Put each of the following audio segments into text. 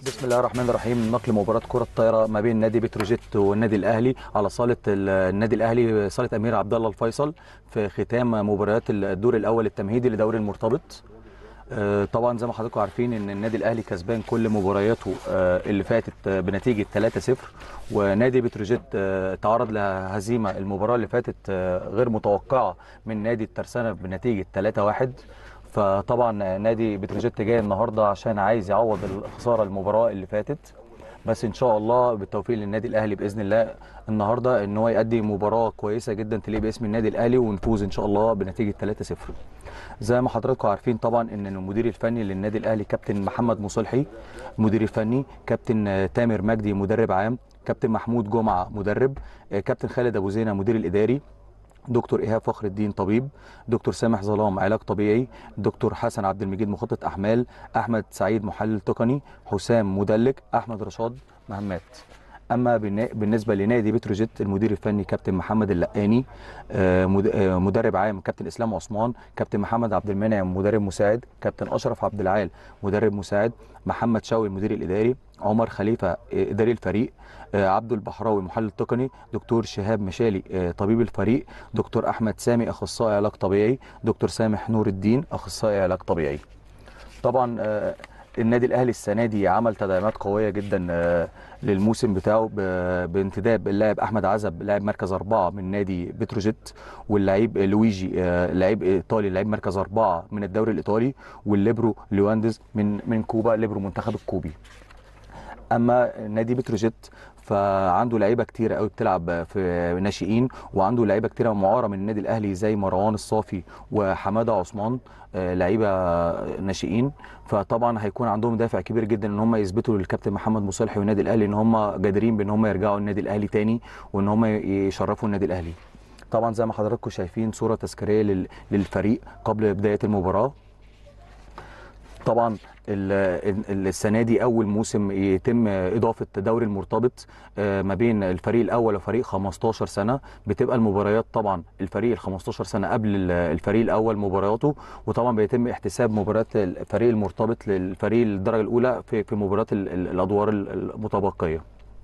بسم الله الرحمن الرحيم نقل مباراة كرة الطايرة ما بين نادي بتروجيت والنادي الأهلي على صالة النادي الأهلي صالة أمير عبد الله الفيصل في ختام مباريات الدور الأول التمهيدي لدوري المرتبط آه، طبعا زي ما حضراتكم عارفين ان النادي الاهلي كسبان كل مبارياته آه، اللي فاتت آه، بنتيجه 3-0 ونادي بتروجيت آه، تعرض لهزيمه المباراه اللي فاتت آه، غير متوقعه من نادي الترسانه بنتيجه 3-1 فطبعا نادي بتروجيت جاي النهارده عشان عايز يعوض الخساره المباراه اللي فاتت بس ان شاء الله بالتوفيق للنادي الاهلي باذن الله النهارده ان هو يؤدي مباراه كويسه جدا تليق باسم النادي الاهلي ونفوز ان شاء الله بنتيجه 3-0 زي ما حضراتكم عارفين طبعا ان المدير الفني للنادي الاهلي كابتن محمد مصلحي مدير الفني كابتن آه، تامر مجدي مدرب عام كابتن محمود جمعه مدرب آه، كابتن خالد ابو زينه مدير الاداري دكتور ايهاب فخر الدين طبيب دكتور سامح ظلام علاج طبيعي دكتور حسن عبد المجيد مخطط احمال احمد سعيد محلل تقني حسام مدلك احمد رشاد مهمات اما بالنا- بالنسبه لنادي بتروجيت المدير الفني كابتن محمد اللقاني آه، مد- آه، مدرب عام كابتن اسلام عثمان كابتن محمد عبد المنعم مدرب مساعد كابتن اشرف عبد العال مدرب مساعد محمد شوقي المدير الاداري عمر خليفه آه، اداري الفريق آه، عبدو البحراوي محلل تقني دكتور شهاب مشالي آه، طبيب الفريق دكتور احمد سامي اخصائي علاج طبيعي دكتور سامح نور الدين اخصائي علاج طبيعي طبعا آه، النادي الاهلي السنه دي عمل تدعيمات قويه جدا آه، للموسم بتاعه ب- بانتداب اللاعب احمد عزب لاعب مركز اربعه من نادي بتروجيت واللعيب لويجي آه، لعيب ايطالي لعيب مركز اربعه من الدوري الايطالي والليبرو ليواندز من من كوبا ليبرو منتخب الكوبي اما نادي بتروجيت فعنده لعيبه كتيره قوي بتلعب في ناشئين وعنده لعيبه كتيره معاره من النادي الاهلي زي مروان الصافي وحماده عثمان آه، لعيبه ناشئين فطبعا هيكون عندهم دافع كبير جدا ان هم يثبتوا للكابتن محمد مصالحي والنادي الاهلي ان هم قادرين بان هم يرجعوا النادي الاهلي تاني وان هم يشرفوا النادي الاهلي طبعا زي ما حضراتكم شايفين صوره تذكاريه لل- للفريق قبل بدايه المباراه طبعا ال- ال- السنه دي اول موسم يتم اضافه دوري المرتبط آه، ما بين الفريق الاول وفريق 15 سنه بتبقى المباريات طبعا الفريق ال 15 سنه قبل ال- الفريق الاول مبارياته وطبعا بيتم احتساب مباريات الفريق المرتبط للفريق الدرجه الاولى في في مباريات ال- ال- الادوار ال- المتبقيه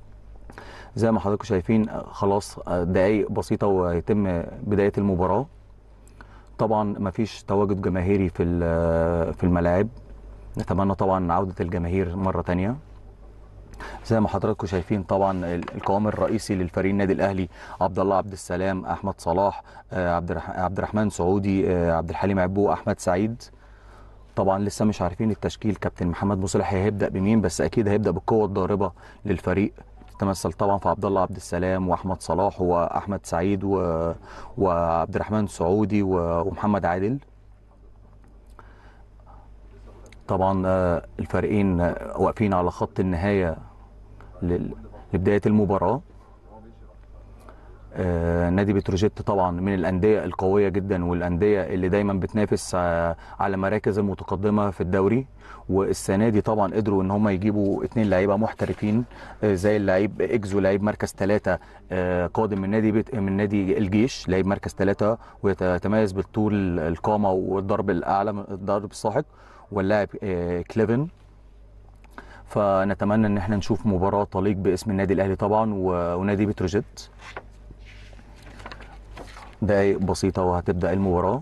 زي ما حضراتكم شايفين آه، خلاص آه، دقايق بسيطه ويتم بدايه المباراه طبعا مفيش تواجد جماهيري في ال- في الملاعب نتمنى طبعا عودة الجماهير مرة تانية زي ما حضراتكم شايفين طبعا ال- القوام الرئيسي للفريق النادي الاهلي عبد الله عبد السلام احمد صلاح آه، عبد الرح- عبد الرحمن سعودي آه، عبد الحليم عبو احمد سعيد طبعا لسه مش عارفين التشكيل كابتن محمد مصلح هيبدا بمين بس اكيد هيبدا بالقوه الضاربه للفريق تتمثل طبعا في عبد الله عبد السلام واحمد صلاح واحمد سعيد و... وعبد الرحمن سعودي و... ومحمد عادل طبعا آه، الفريقين آه، واقفين على خط النهايه لل- لبدايه المباراه آه، نادي بتروجيت طبعا من الانديه القويه جدا والانديه اللي دايما بتنافس آه، على مراكز المتقدمه في الدوري والسنه دي طبعا قدروا ان هم يجيبوا اتنين لعيبه محترفين آه، زي اللعيب اكزو لعيب مركز ثلاثه قادم من نادي بيت من نادي الجيش لعيب مركز ثلاثه ويتميز بالطول القامه والضرب الاعلى من الضرب الساحق واللاعب آه، كليفن فنتمنى ان احنا نشوف مباراه تليق باسم النادي الاهلي طبعا و- ونادي بتروجيت دقايق بسيطه وهتبدا المباراه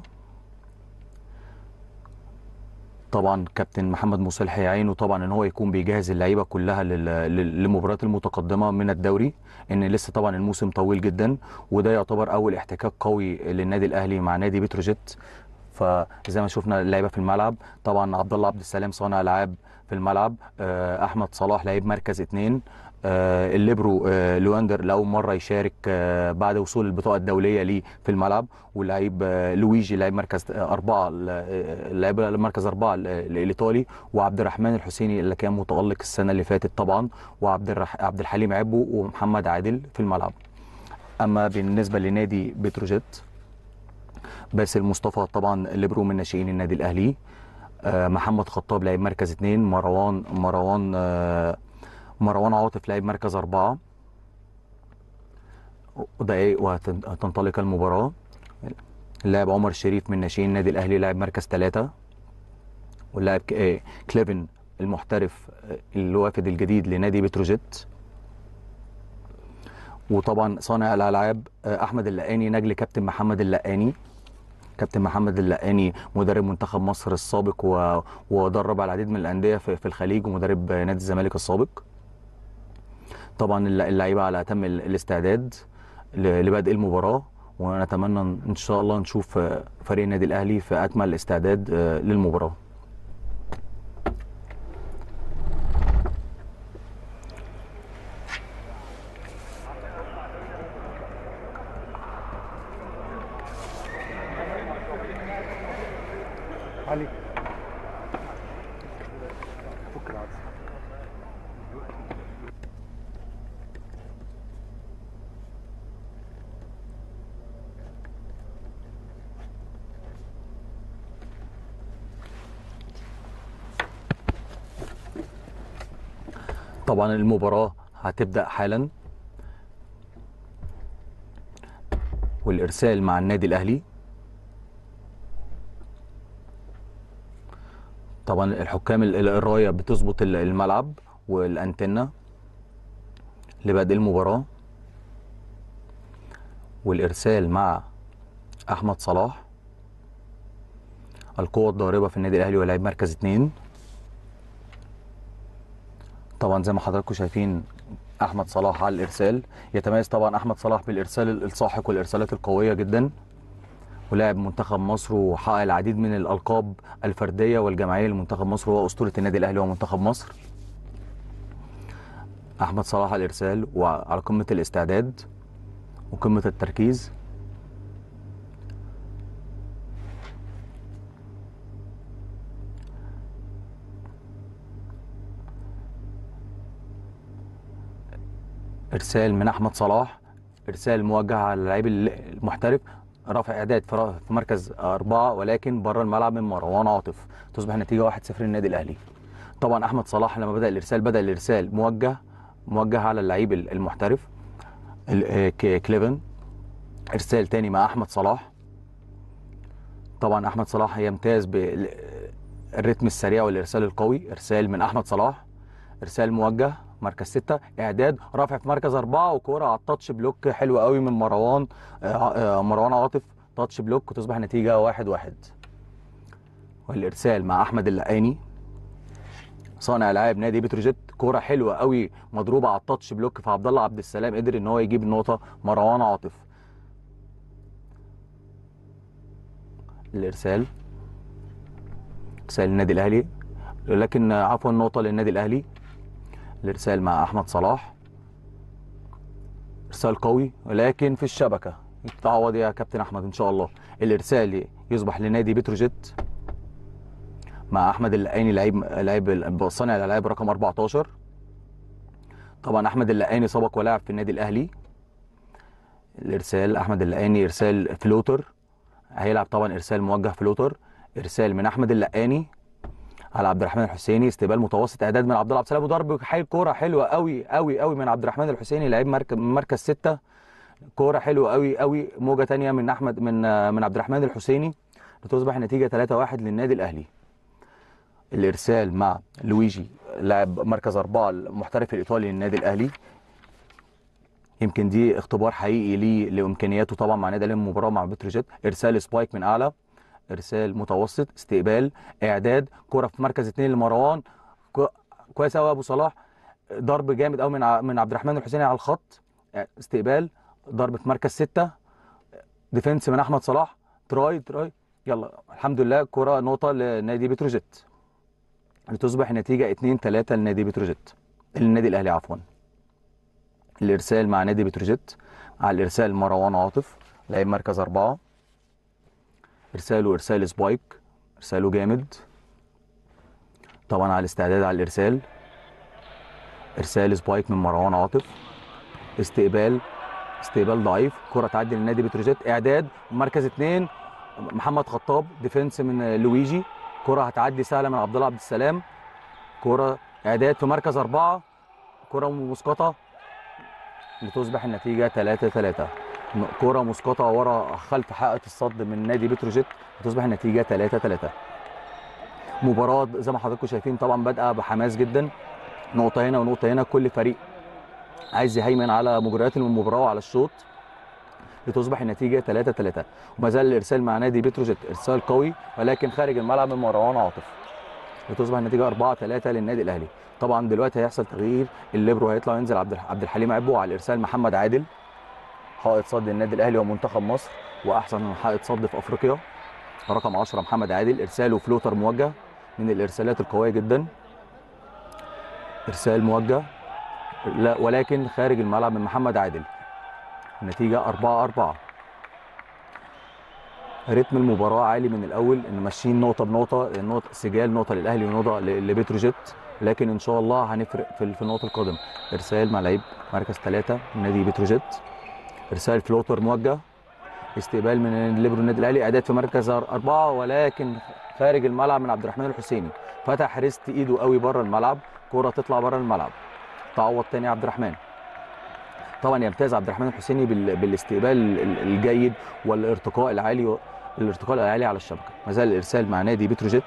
طبعا كابتن محمد مصلح يعينه طبعا ان هو يكون بيجهز اللعيبه كلها لل- لل- للمباريات المتقدمه من الدوري ان لسه طبعا الموسم طويل جدا وده يعتبر اول احتكاك قوي للنادي الاهلي مع نادي بتروجيت فزي ما شفنا اللعيبه في الملعب طبعا عبد الله عبد السلام صانع العاب في الملعب آه، احمد صلاح لعيب مركز اثنين آه، الليبرو آه، لواندر لاول مره يشارك آه، بعد وصول البطاقه الدوليه ليه في الملعب واللعيب آه، لويجي لعيب مركز آه، اربعه اللعيب مركز اربعه ال- ال- الايطالي وعبد الرحمن الحسيني اللي كان متالق السنه اللي فاتت طبعا وعبد الرح... عبد الحليم عبو ومحمد عادل في الملعب اما بالنسبه لنادي بتروجيت باسل مصطفى طبعا ليبرو من ناشئين النادي الاهلي آه، محمد خطاب لعيب مركز اثنين مروان مروان آه، مروان عاطف لعيب مركز أربعة ودقايق وهتنطلق المباراة اللاعب عمر شريف من ناشئين النادي الأهلي لاعب مركز ثلاثة واللاعب ك- آه، كليفن المحترف الوافد الجديد لنادي بتروجيت وطبعا صانع الالعاب احمد اللقاني نجل كابتن محمد اللقاني كابتن محمد اللقاني مدرب منتخب مصر السابق و... ودرب على العديد من الانديه في في الخليج ومدرب نادي الزمالك السابق طبعا الل- اللعيبه على اتم ال- الاستعداد ل- لبدء المباراه ونتمنى ان شاء الله نشوف فريق النادي الاهلي في اكمل استعداد للمباراه علي فك العدسه طبعا المباراة هتبدأ حالا والإرسال مع النادي الأهلي طبعا الحكام ال- ال- الراية بتظبط ال- الملعب والأنتنة لبدء المباراة والإرسال مع أحمد صلاح القوة الضاربة في النادي الأهلي ولاعب مركز اتنين طبعا زي ما حضراتكم شايفين احمد صلاح على الارسال يتميز طبعا احمد صلاح بالارسال الساحق والارسالات القويه جدا ولاعب منتخب مصر وحقق العديد من الالقاب الفرديه والجماعيه لمنتخب مصر وهو اسطوره النادي الاهلي ومنتخب مصر احمد صلاح على الارسال وعلى قمه الاستعداد وقمه التركيز ارسال من احمد صلاح ارسال موجه على اللعيب المحترف رفع اعداد في ر- في مركز اربعه ولكن بره الملعب من مروان عاطف تصبح النتيجه 1-0 للنادي الاهلي طبعا احمد صلاح لما بدا الارسال بدا الارسال موجه موجه على اللعيب المحترف ال- آه، ك- كليفن ارسال تاني مع احمد صلاح طبعا احمد صلاح يمتاز بالريتم السريع والارسال القوي ارسال من احمد صلاح ارسال موجه مركز ستة اعداد رافع في مركز أربعة وكرة على التاتش بلوك حلو قوي من مروان آه، آه، مروان عاطف تاتش بلوك وتصبح النتيجة واحد واحد والإرسال مع أحمد اللقاني صانع العاب نادي بتروجيت كرة حلوة قوي مضروبة على التاتش بلوك في عبد الله عبد السلام قدر ان هو يجيب النقطة مروان عاطف الإرسال إرسال النادي الأهلي لكن آه، عفوا نقطة للنادي الأهلي الارسال مع احمد صلاح ارسال قوي ولكن في الشبكه يتعوض يا كابتن احمد ان شاء الله الارسال يصبح لنادي بتروجيت مع احمد اللقاني لعيب لعيب صانع الالعاب رقم 14 طبعا احمد اللقاني سبق ولعب في النادي الاهلي الارسال احمد اللقاني ارسال فلوتر هيلعب طبعا ارسال موجه فلوتر ارسال من احمد اللقاني على عبد الرحمن الحسيني استقبال متوسط اعداد من عبد الله عبد السلام وضرب حي كوره حلوه قوي قوي قوي من عبد الرحمن الحسيني لعيب مركز من مركز ستة كوره حلوه قوي قوي موجه تانية من احمد من من عبد الرحمن الحسيني لتصبح النتيجه 3-1 للنادي الاهلي الارسال مع لويجي لاعب مركز أربعة المحترف الإيطالي للنادي الأهلي يمكن دي اختبار حقيقي ليه لإمكانياته طبعا مع نادي الأهلي المباراة مع بتروجيت إرسال سبايك من أعلى ارسال متوسط استقبال اعداد كره في مركز اثنين لمروان كو- كويس قوي ابو صلاح ضرب جامد قوي من ع- من عبد الرحمن الحسيني على الخط استقبال ضرب في مركز ستة ديفنس من احمد صلاح تراي تراي يلا الحمد لله كره نقطه لنادي بتروجيت لتصبح النتيجه 2 3 لنادي بتروجيت للنادي الاهلي عفوا الارسال مع نادي بتروجيت على الارسال مروان عاطف لاعب مركز اربعه ارساله ارسال سبايك ارساله جامد طبعا على الاستعداد على الارسال ارسال سبايك من مروان عاطف استقبال استقبال ضعيف كره تعدي للنادي بتروجيت اعداد مركز اثنين محمد خطاب ديفنس من لويجي كره هتعدي سهله من عبد الله عبد السلام كره اعداد في مركز اربعه كره مسقطه لتصبح النتيجه 3 3 كرة مسقطة ورا خلف حائط الصد من نادي بتروجيت وتصبح النتيجة 3 3 مباراه زي ما حضراتكم شايفين طبعا بادئه بحماس جدا نقطه هنا ونقطه هنا كل فريق عايز يهيمن على مجريات المباراه وعلى الشوط لتصبح النتيجه 3 3 وما زال الارسال مع نادي بتروجيت ارسال قوي ولكن خارج الملعب من مروان عاطف لتصبح النتيجه 4 3 للنادي الاهلي طبعا دلوقتي هيحصل تغيير الليبرو هيطلع وينزل عبد الح- عبد الحليم عبو على الارسال محمد عادل حائط صد النادي الاهلي ومنتخب مصر واحسن حائط صد في افريقيا رقم 10 محمد عادل ارساله فلوتر موجه من الارسالات القويه جدا ارسال موجه لا ولكن خارج الملعب من محمد عادل النتيجه 4 4 رتم المباراه عالي من الاول ان ماشيين نقطه بنقطه النقطه سجال نقطه للاهلي ونقطه ل- لبتروجيت لكن ان شاء الله هنفرق في في النقطه القادمه ارسال مع لعيب مركز ثلاثه من نادي بتروجيت ارسال فلوتر موجه استقبال من الليبرو النادي الاهلي اعداد في مركز أر- اربعه ولكن خارج الملعب من عبد الرحمن الحسيني فتح ريست ايده قوي بره الملعب كره تطلع بره الملعب تعوض تاني عبد الرحمن طبعا يمتاز عبد الرحمن الحسيني بال- بالاستقبال ال- الجيد والارتقاء العالي الارتقاء العالي على الشبكه ما زال الارسال مع نادي بتروجيت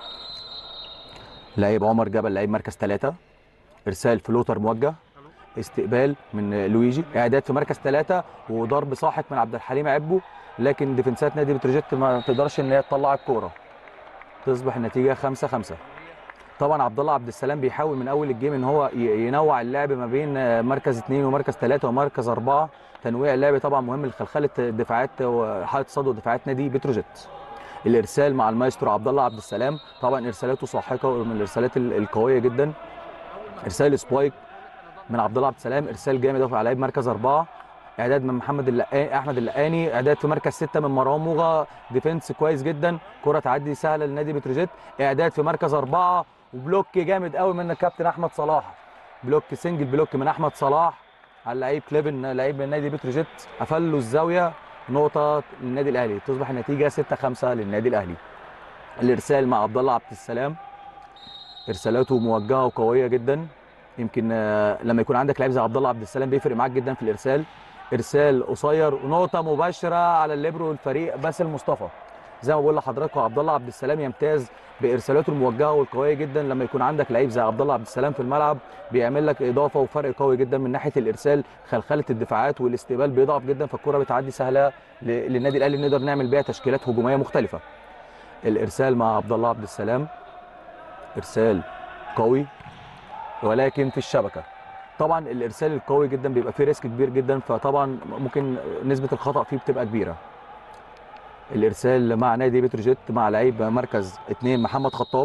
لعيب عمر جبل لعيب مركز ثلاثة ارسال فلوتر موجه استقبال من لويجي اعداد في مركز ثلاثة وضرب ساحق من عبد الحليم عبو لكن ديفنسات نادي بتروجيت ما تقدرش ان هي تطلع الكوره تصبح النتيجه 5 5 طبعا عبد الله عبد السلام بيحاول من اول الجيم ان هو ي- ينوع اللعب ما بين آه، مركز اثنين ومركز ثلاثة ومركز أربعة تنويع اللعب طبعا مهم لخلخله دفاعات وحاله صد ودفاعات نادي بتروجيت الارسال مع المايسترو عبد الله عبد السلام طبعا ارسالاته ساحقه ومن الارسالات ال- القويه جدا ارسال سبايك من عبد الله عبد السلام ارسال جامد قوي على لعيب مركز اربعه اعداد من محمد اللقاني احمد اللقاني اعداد في مركز سته من مروان موغا ديفنس كويس جدا كره تعدي سهله لنادي بتروجيت اعداد في مركز اربعه وبلوك جامد قوي من الكابتن احمد صلاح بلوك سنجل بلوك من احمد صلاح على لعيب كليفن لعيب من نادي بتروجيت قفل له الزاويه نقطه للنادي الاهلي تصبح النتيجه 6 5 للنادي الاهلي الارسال مع عبد الله عبد السلام ارسالاته موجهه وقويه جدا يمكن آه، لما يكون عندك لعيب زي عبد الله عبد السلام بيفرق معاك جدا في الارسال ارسال قصير ونقطه مباشره على الليبرو الفريق باسل مصطفى زي ما بقول لحضراتكم عبد الله عبد السلام يمتاز بارسالاته الموجهه والقويه جدا لما يكون عندك لعيب زي عبد الله عبد السلام في الملعب بيعمل لك اضافه وفرق قوي جدا من ناحيه الارسال خلخله الدفاعات والاستقبال بيضعف جدا فالكره بتعدي سهله ل- للنادي الاهلي نقدر نعمل بيها تشكيلات هجوميه مختلفه الارسال مع عبد الله عبد السلام ارسال قوي ولكن في الشبكه طبعا الارسال القوي جدا بيبقى فيه ريسك كبير جدا فطبعا ممكن نسبه الخطا فيه بتبقى كبيره الارسال مع نادي بتروجيت مع لعيب مركز اثنين محمد خطاب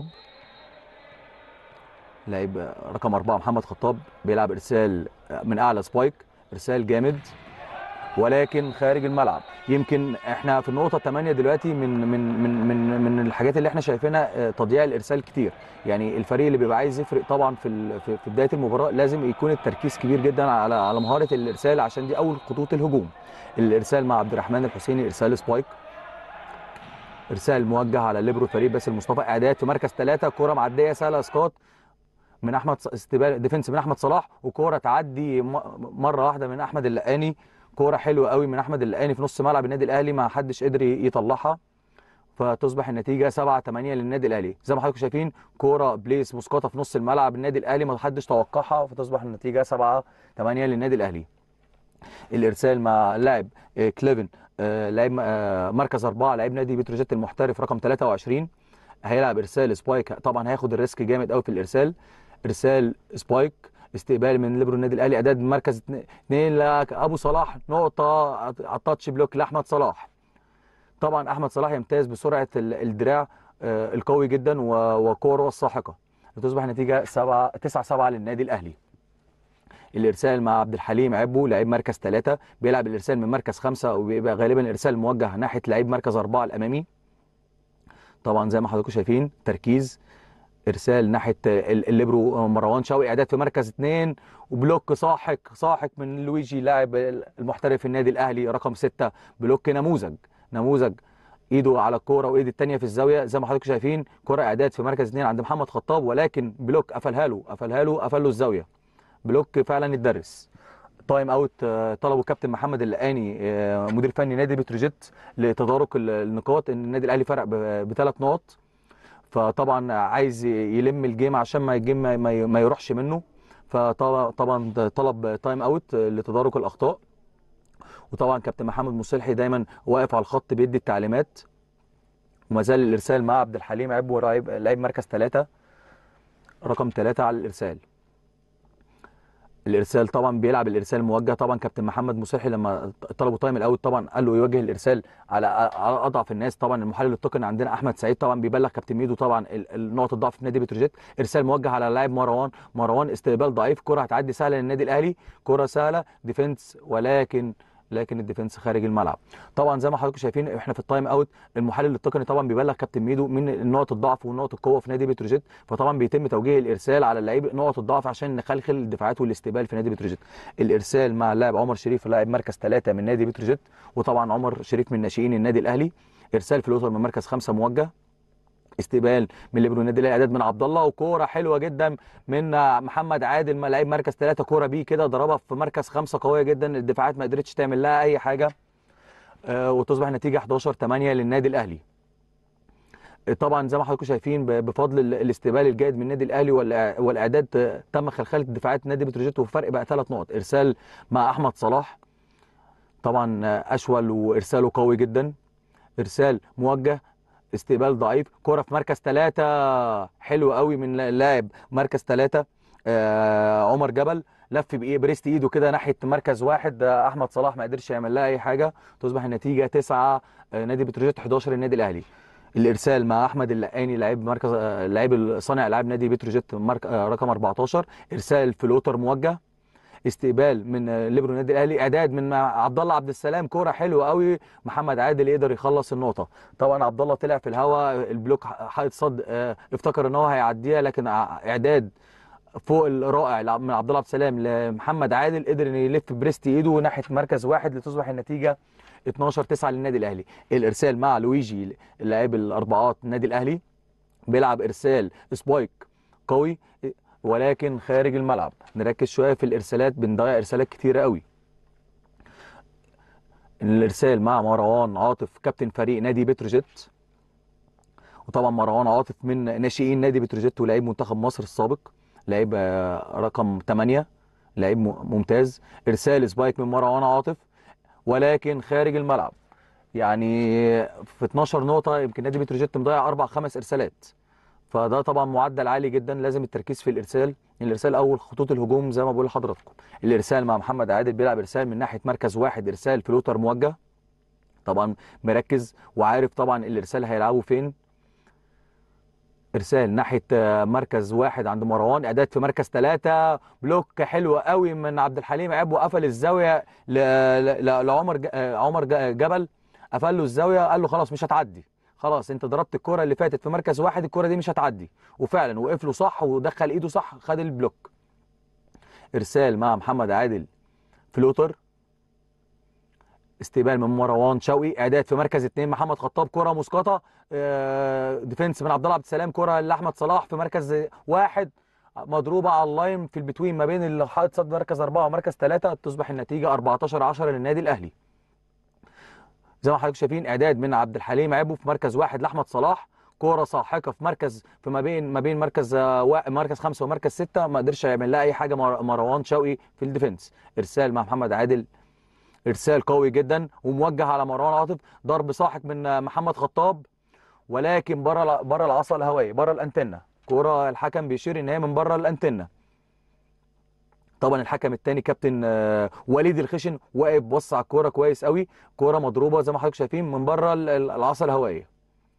لعيب رقم أربعة محمد خطاب بيلعب إرسال من أعلى سبايك إرسال جامد ولكن خارج الملعب يمكن احنا في النقطة 8 دلوقتي من من من من من الحاجات اللي احنا شايفينها آه، تضييع الإرسال كتير يعني الفريق اللي بيبقى عايز يفرق طبعا في ال- في في بداية المباراة لازم يكون التركيز كبير جدا على على مهارة الإرسال عشان دي أول خطوط الهجوم الإرسال مع عبد الرحمن الحسيني إرسال سبايك ارسال موجه على الليبرو الفريق باسل مصطفى اعداد في مركز ثلاثه كره معديه سهله اسقاط من احمد ص- استقبال ديفنس من احمد صلاح وكوره تعدي م- مره واحده من احمد اللقاني كوره حلوه قوي من احمد اللقاني في نص ملعب النادي الاهلي ما حدش قدر ي- يطلعها فتصبح النتيجه 7 8 للنادي الاهلي زي ما حضراتكم شايفين كوره بليس مسقطه في نص الملعب النادي الاهلي ما حدش توقعها فتصبح النتيجه 7 8 للنادي الاهلي الارسال مع لاعب آه، كليفن آه، لاعب آه، مركز أربعة لاعب نادي بتروجيت المحترف رقم 23 هيلعب ارسال سبايك طبعا هياخد الريسك جامد قوي في الارسال ارسال سبايك استقبال من ليبرو النادي الاهلي اعداد مركز اتنين- اثنين ابو صلاح نقطه على التاتش بلوك لاحمد صلاح طبعا احمد صلاح يمتاز بسرعه ال- الدراع آه، القوي جدا و- وكوره الساحقه تصبح النتيجه 7 9 7 للنادي الاهلي الارسال مع عبد الحليم عبو لعيب مركز ثلاثة بيلعب الارسال من مركز خمسة وبيبقى غالبا الارسال موجه ناحيه لعيب مركز أربعة الامامي طبعا زي ما حضراتكم شايفين تركيز ارسال ناحيه ال- الليبرو مروان شوقي اعداد في مركز اثنين وبلوك ساحق ساحق من لويجي لاعب المحترف النادي الاهلي رقم ستة بلوك نموذج نموذج ايده على الكوره وايد الثانيه في الزاويه زي ما حضراتكم شايفين كره اعداد في مركز اثنين عند محمد خطاب ولكن بلوك قفلها له قفلها له قفل له الزاويه بلوك فعلا اتدرس تايم اوت آه، طلبه كابتن محمد اللقاني آه، مدير فني نادي بتروجيت لتدارك ال- النقاط ان النادي الاهلي فرق بثلاث نقط فطبعا عايز يلم الجيم عشان ما الجيم ما- ما ما يروحش منه فطبعا طبعا طلب تايم اوت لتدارك الاخطاء وطبعا كابتن محمد مصلحي دايما واقف على الخط بيدي التعليمات وما زال الارسال مع عبد الحليم عبو لعيب لعيب مركز ثلاثة رقم ثلاثة على الارسال الارسال طبعا بيلعب الارسال موجه طبعا كابتن محمد مصلحي لما طلبوا تايم الاول طبعا قال له يوجه الارسال على على اضعف الناس طبعا المحلل التقني عندنا احمد سعيد طبعا بيبلغ كابتن ميدو طبعا ال- ال- نقط الضعف في نادي بتروجيت ارسال موجه على اللاعب مروان مروان استقبال ضعيف كره هتعدي سهله للنادي الاهلي كره سهله ديفنس ولكن لكن الديفنس خارج الملعب طبعا زي ما حضراتكم شايفين احنا في التايم اوت المحلل التقني طبعا بيبلغ كابتن ميدو من نقط الضعف ونقط القوه في نادي بتروجيت فطبعا بيتم توجيه الارسال على اللعيب نقط الضعف عشان نخلخل الدفاعات والاستقبال في نادي بتروجيت الارسال مع اللاعب عمر شريف لاعب مركز ثلاثة من نادي بتروجيت وطبعا عمر شريف من ناشئين النادي الاهلي ارسال فلوتر من مركز خمسة موجه استقبال من ليبرو النادي الاهلي اعداد من عبد الله وكوره حلوه جدا من محمد عادل لعيب مركز ثلاثة كوره بيه كده ضربها في مركز خمسة قويه جدا الدفاعات ما قدرتش تعمل لها اي حاجه آه، وتصبح النتيجه 11 8 للنادي الاهلي طبعا زي ما حضراتكم شايفين ب- بفضل ال- الاستقبال الجيد من النادي الاهلي والإع- والاعداد آه، تم خلخله دفاعات نادي بتروجيت وفرق بقى ثلاث نقط ارسال مع احمد صلاح طبعا آه، اشول وارساله قوي جدا ارسال موجه استقبال ضعيف كرة في مركز ثلاثة حلو قوي من لاعب مركز ثلاثة آه عمر جبل لف بايه بريست ايده كده ناحيه مركز واحد آه احمد صلاح ما قدرش يعمل لها اي حاجه تصبح النتيجه 9 آه نادي بتروجيت 11 النادي الاهلي الارسال مع احمد اللقاني لعيب مركز آه لعيب صانع العاب نادي بتروجيت مرك... آه رقم 14 ارسال فلوتر موجه استقبال من آه، ليبرو النادي الاهلي اعداد من مع عبد الله عبد السلام كوره حلوه قوي محمد عادل يقدر يخلص النقطه طبعا عبد الله طلع في الهواء البلوك حائط صد آه، افتكر ان هو هيعديها لكن ع- اعداد فوق الرائع لع- من عبد الله عبد السلام لمحمد عادل قدر ان يلف بريست ايده ناحيه مركز واحد لتصبح النتيجه 12 9 للنادي الاهلي الارسال مع لويجي اللاعب الاربعات النادي الاهلي بيلعب ارسال سبايك قوي ولكن خارج الملعب نركز شويه في الارسالات بنضيع ارسالات كتيره قوي الارسال مع مروان عاطف كابتن فريق نادي بتروجيت وطبعا مروان عاطف من ناشئين نادي بتروجيت ولاعيب منتخب مصر السابق لعيب آه، رقم 8 لعيب م- ممتاز ارسال سبايك من مروان عاطف ولكن خارج الملعب يعني في 12 نقطه يمكن نادي بتروجيت مضيع اربع خمس ارسالات فده طبعا معدل عالي جدا لازم التركيز في الارسال الارسال اول خطوط الهجوم زي ما بقول لحضراتكم الارسال مع محمد عادل بيلعب ارسال من ناحيه مركز واحد ارسال فلوتر موجه طبعا مركز وعارف طبعا الارسال هيلعبه فين ارسال ناحيه آه، مركز واحد عند مروان اعداد في مركز ثلاثة بلوك حلو قوي من عبد الحليم عيب وقفل الزاويه ل... ل... ل- لعمر ج... آه، عمر ج... جبل قفل له الزاويه قال له خلاص مش هتعدي خلاص انت ضربت الكره اللي فاتت في مركز واحد الكره دي مش هتعدي وفعلا وقف له صح ودخل ايده صح خد البلوك ارسال مع محمد عادل فلوتر استقبال من مروان شوقي اعداد في مركز اثنين محمد خطاب كره مسقطه آه، ديفنس من عبد الله عبد السلام كره لاحمد صلاح في مركز واحد مضروبه على اللاين في البتوين ما بين اللي حاطط صد مركز اربعه ومركز ثلاثه تصبح النتيجه 14 10 للنادي الاهلي زي ما حضرتك شايفين اعداد من عبد الحليم عبو في مركز واحد لاحمد صلاح كوره ساحقه في مركز في ما بين ما بين مركز آه، وا- مركز خمسه ومركز سته ما قدرش يعمل لها اي حاجه مر- مروان شوقي في الديفنس ارسال مع محمد عادل ارسال قوي جدا وموجه على مروان عاطف ضرب ساحق من آه، محمد خطاب ولكن بره بره العصا الهوائي بره الانتنه كوره الحكم بيشير ان هي من بره الانتنه طبعا الحكم الثاني كابتن آه، وليد الخشن واقف بص على الكوره كويس قوي كوره مضروبه زي ما حضرتك شايفين من بره ال- ال- العصا الهوائيه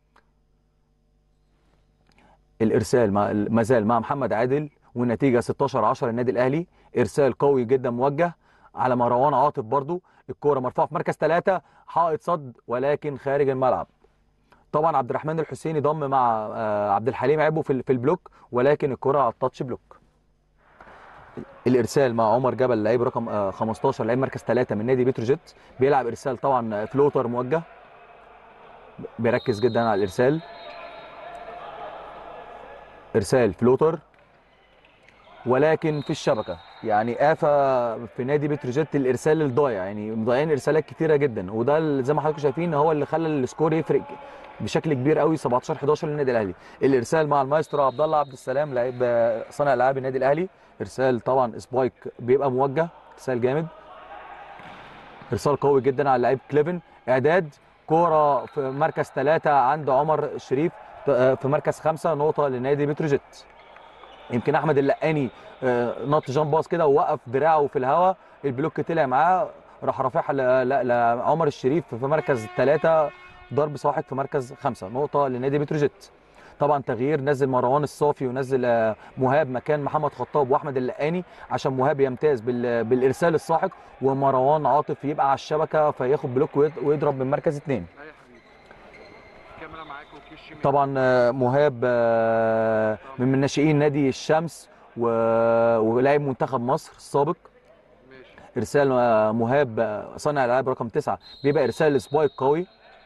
الارسال مع ما زال مع محمد عادل والنتيجه 16 10 النادي الاهلي ارسال قوي جدا موجه على مروان عاطف برضو الكوره مرفوعه في مركز ثلاثة حائط صد ولكن خارج الملعب طبعا عبد الرحمن الحسيني ضم مع آه، عبد الحليم عبو في ال- في البلوك ولكن الكره على التاتش بلوك الارسال مع عمر جبل لعيب رقم آه، 15 لعيب مركز ثلاثة من نادي بتروجيت بيلعب ارسال طبعا آه، فلوتر موجه بيركز جدا على الارسال ارسال فلوتر ولكن في الشبكه يعني آفة في نادي بتروجيت الارسال الضايع يعني مضيعين ارسالات كتيره جدا وده اللي زي ما حضراتكم شايفين هو اللي خلى السكور يفرق بشكل كبير قوي 17 11 للنادي الاهلي الارسال مع المايسترو عبد الله عبد السلام لعيب آه، صانع العاب النادي الاهلي ارسال طبعا سبايك بيبقى موجه ارسال جامد ارسال قوي جدا على لعيب كليفن اعداد كوره في مركز ثلاثة عند عمر الشريف آه، في مركز خمسة نقطة لنادي بتروجيت يمكن احمد اللقاني آه، نط جامب باص كده ووقف دراعه في الهواء البلوك طلع معاه راح رافعها ل- ل- لعمر الشريف في مركز ثلاثة ضرب ساحق في مركز خمسة نقطة لنادي بتروجيت طبعا تغيير نزل مروان الصافي ونزل آه، مهاب مكان محمد خطاب واحمد اللقاني عشان مهاب يمتاز بال- بالارسال الساحق ومروان عاطف يبقى على الشبكه فياخد بلوك ويض- ويضرب من مركز اثنين لا يا حبيبي الكاميرا معاك وكيس شمال طبعا آه، مهاب آه، من من ناشئين نادي الشمس و- ولاعب منتخب مصر السابق ماشي ارسال آه، مهاب آه، صانع الالعاب رقم تسعة بيبقى ارسال سبايك قوي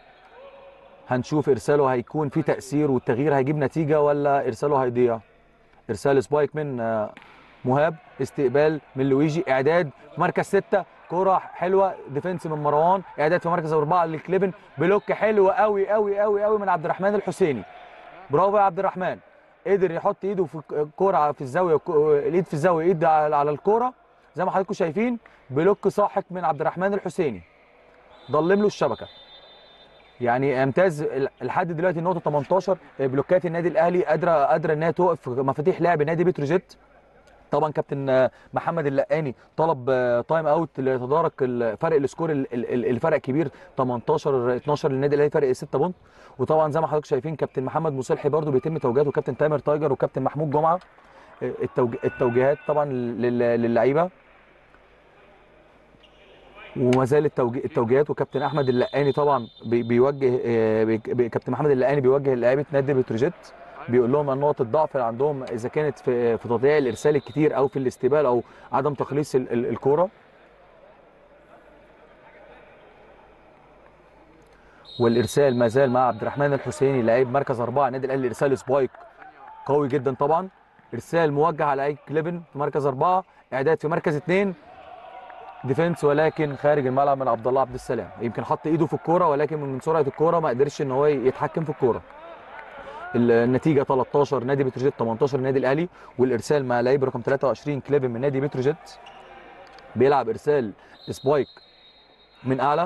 هنشوف ارساله هيكون فيه تاثير والتغيير هيجيب نتيجه ولا ارساله هيضيع ارسال سبايك من آه، مهاب استقبال من لويجي اعداد في مركز ستة كرة حلوة ديفنس من مروان اعداد في مركز أربعة لكليفن بلوك حلو قوي قوي قوي قوي من عبد الرحمن الحسيني برافو يا عبد الرحمن قدر يحط ايده في الكوره في الزاويه كو- الايد في الزاويه ايد على على الكوره زي ما حضراتكم شايفين بلوك ساحق من عبد الرحمن الحسيني ضلم له الشبكه يعني امتاز ال- لحد دلوقتي النقطه 18 بلوكات النادي الاهلي قادره قادره انها توقف في مفاتيح لعب نادي بتروجيت طبعا كابتن آه، محمد اللقاني طلب آه، تايم اوت ليتدارك ال- فرق السكور ال- ال- ال- الفرق كبير 18 12 للنادي الاهلي فرق 6 بونت وطبعا زي ما حضراتكم شايفين كابتن محمد مصلحي برضو بيتم توجيهاته وكابتن تامر تايجر وكابتن محمود جمعه آه، التوج- التوجيهات طبعا لل- للعيبه وما زال التوجيه التوجيهات وكابتن احمد اللقاني طبعا بي- بيوجه آه، بي- بي- كابتن محمد اللقاني بيوجه لعيبه نادي بتروجيت بيقول لهم عن نقط الضعف اللي عندهم اذا كانت في في تضييع الارسال الكتير او في الاستقبال او عدم تخليص ال- ال- الكوره والارسال ما زال مع عبد الرحمن الحسيني لعيب مركز اربعه النادي الاهلي ارسال سبايك قوي جدا طبعا ارسال موجه على لعيب كليفن في مركز اربعه اعداد في مركز اثنين ديفنس ولكن خارج الملعب من عبد الله عبد السلام يمكن حط ايده في الكوره ولكن من سرعه الكوره ما قدرش ان هو يتحكم في الكوره النتيجه 13 نادي بتروجيت 18 النادي الاهلي والارسال مع لعيب رقم 23 كليفن من نادي بتروجيت بيلعب ارسال سبايك من اعلى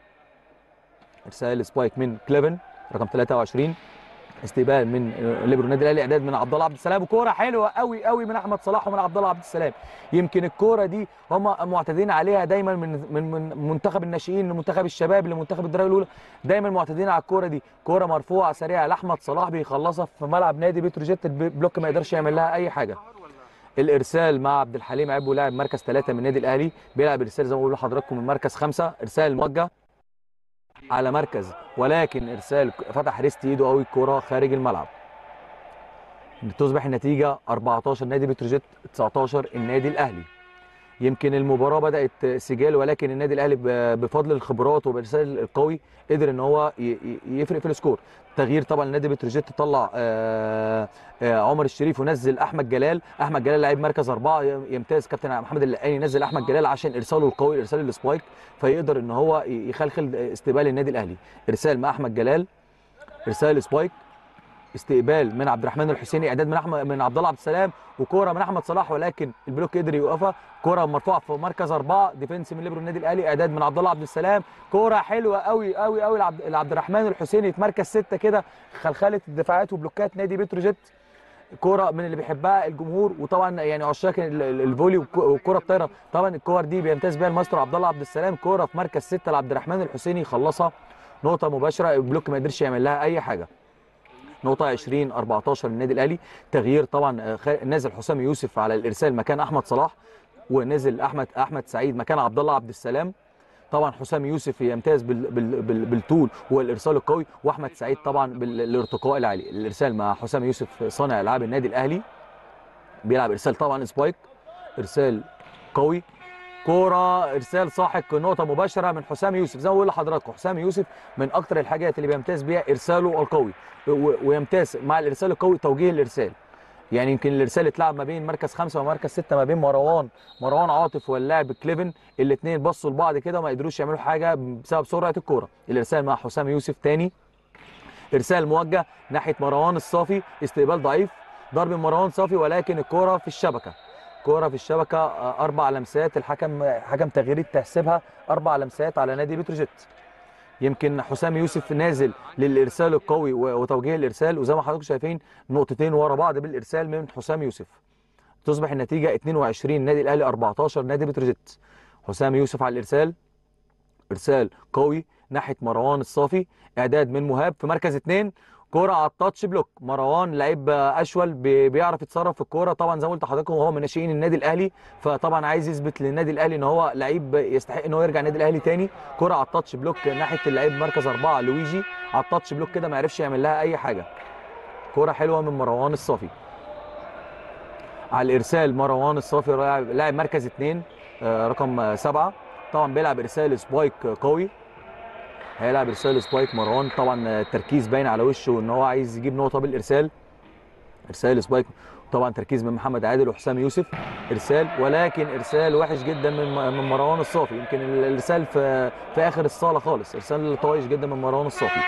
ارسال سبايك من كليفن رقم 23 استقبال من ليبرو النادي الاهلي اعداد من عبد الله عبد السلام وكوره حلوه قوي قوي من احمد صلاح ومن عبد الله عبد السلام يمكن الكوره دي هم معتادين عليها دايما من من من منتخب الناشئين لمنتخب الشباب لمنتخب الدرجه الاولى دايما معتادين على الكوره دي كوره مرفوعه سريعه لاحمد صلاح بيخلصها في ملعب نادي بتروجيت البلوك ما يقدرش يعمل لها اي حاجه ظهر ولا الارسال مع عبد الحليم عبو لاعب مركز ثلاثة من النادي الاهلي بيلعب ارسال زي ما بقول لحضراتكم من مركز خمسة ارسال موجه على مركز ولكن ارسال فتح ريست ايده قوي الكوره خارج الملعب تصبح النتيجه 14 نادي بتروجيت 19 النادي الاهلي يمكن المباراه بدات سجال ولكن النادي الاهلي ب- بفضل الخبرات وبالارسال القوي قدر ان هو ي- ي- يفرق في السكور تغيير طبعا نادي بتروجيت طلع آه، آه، عمر الشريف ونزل احمد جلال احمد جلال لعيب مركز اربعه يمتاز كابتن محمد اللقاني نزل احمد جلال عشان ارساله القوي ارسال السبايك فيقدر ان هو ي- يخلخل استقبال النادي الاهلي ارسال مع احمد جلال ارسال سبايك استقبال من عبد الرحمن الحسيني اعداد من احمد من عبد الله عبد السلام وكوره من احمد صلاح ولكن البلوك قدر يوقفها كوره مرفوعه في مركز اربعه ديفنس من ليبرو النادي الاهلي اعداد من عبد الله عبد السلام كوره حلوه قوي قوي قوي لعبد لعبد الرحمن الحسيني في مركز سته كده خلخله الدفاعات وبلوكات نادي بتروجيت كوره من اللي بيحبها الجمهور وطبعا يعني عشاق ال- ال- الفولي والك- والكره الطايره طبعا الكور دي بيمتاز بيها الماستر عبد الله عبد السلام كوره في مركز سته لعبد الرحمن الحسيني خلصها نقطه مباشره البلوك ما قدرش يعمل لها اي حاجه نقطة 20 14 للنادي الأهلي تغيير طبعا آه، خ- نازل حسام يوسف على الإرسال مكان أحمد صلاح ونزل أحمد أحمد سعيد مكان عبد الله عبد السلام طبعا حسام يوسف يمتاز بال بال بال بالطول والارسال القوي واحمد سعيد طبعا بالارتقاء العالي الارسال مع حسام يوسف صانع العاب النادي الاهلي بيلعب ارسال طبعا سبايك ارسال قوي كوره ارسال ساحق نقطه مباشره من حسام يوسف زي ما بقول لحضراتكم حسام يوسف من اكتر الحاجات اللي بيمتاز بيها ارساله القوي و- ويمتاز مع الارسال القوي توجيه الارسال يعني يمكن الارسال اتلعب ما بين مركز خمسه ومركز سته ما بين مروان مروان عاطف واللاعب كليفن الاثنين بصوا لبعض كده وما قدروش يعملوا حاجه بسبب سرعه الكوره الارسال مع حسام يوسف تاني ارسال موجه ناحيه مروان الصافي استقبال ضعيف ضرب من مروان صافي ولكن الكوره في الشبكه كوره في الشبكه آه، اربع لمسات الحكم حكم تغييرات تحسبها اربع لمسات على نادي بتروجيت يمكن حسام يوسف نازل للارسال القوي و- وتوجيه الارسال وزي ما حضراتكم شايفين نقطتين ورا بعض بالارسال من حسام يوسف تصبح النتيجه 22 نادي الاهلي 14 نادي بتروجيت حسام يوسف على الارسال ارسال قوي ناحيه مروان الصافي اعداد من مهاب في مركز اثنين كوره على التاتش بلوك مروان لعيب اشول بي- بيعرف يتصرف في الكوره طبعا زي ما قلت لحضراتكم هو من ناشئين النادي الاهلي فطبعا عايز يثبت للنادي الاهلي ان هو لعيب يستحق ان هو يرجع النادي الاهلي تاني كوره على التاتش بلوك ناحيه اللعيب مركز اربعه لويجي على التاتش بلوك كده ما عرفش يعمل لها اي حاجه كوره حلوه من مروان الصافي على الارسال مروان الصافي لاعب لاعب مركز اثنين آه، رقم آه، سبعه طبعا بيلعب ارسال سبايك قوي هيلعب ارسال سبايك مروان طبعا آه، التركيز باين على وشه ان هو عايز يجيب نقطه بالارسال ارسال سبايك طبعا تركيز من محمد عادل وحسام يوسف ارسال ولكن ارسال وحش جدا من من مروان الصافي يمكن الارسال في في اخر الصاله خالص ارسال طايش جدا من مروان الصافي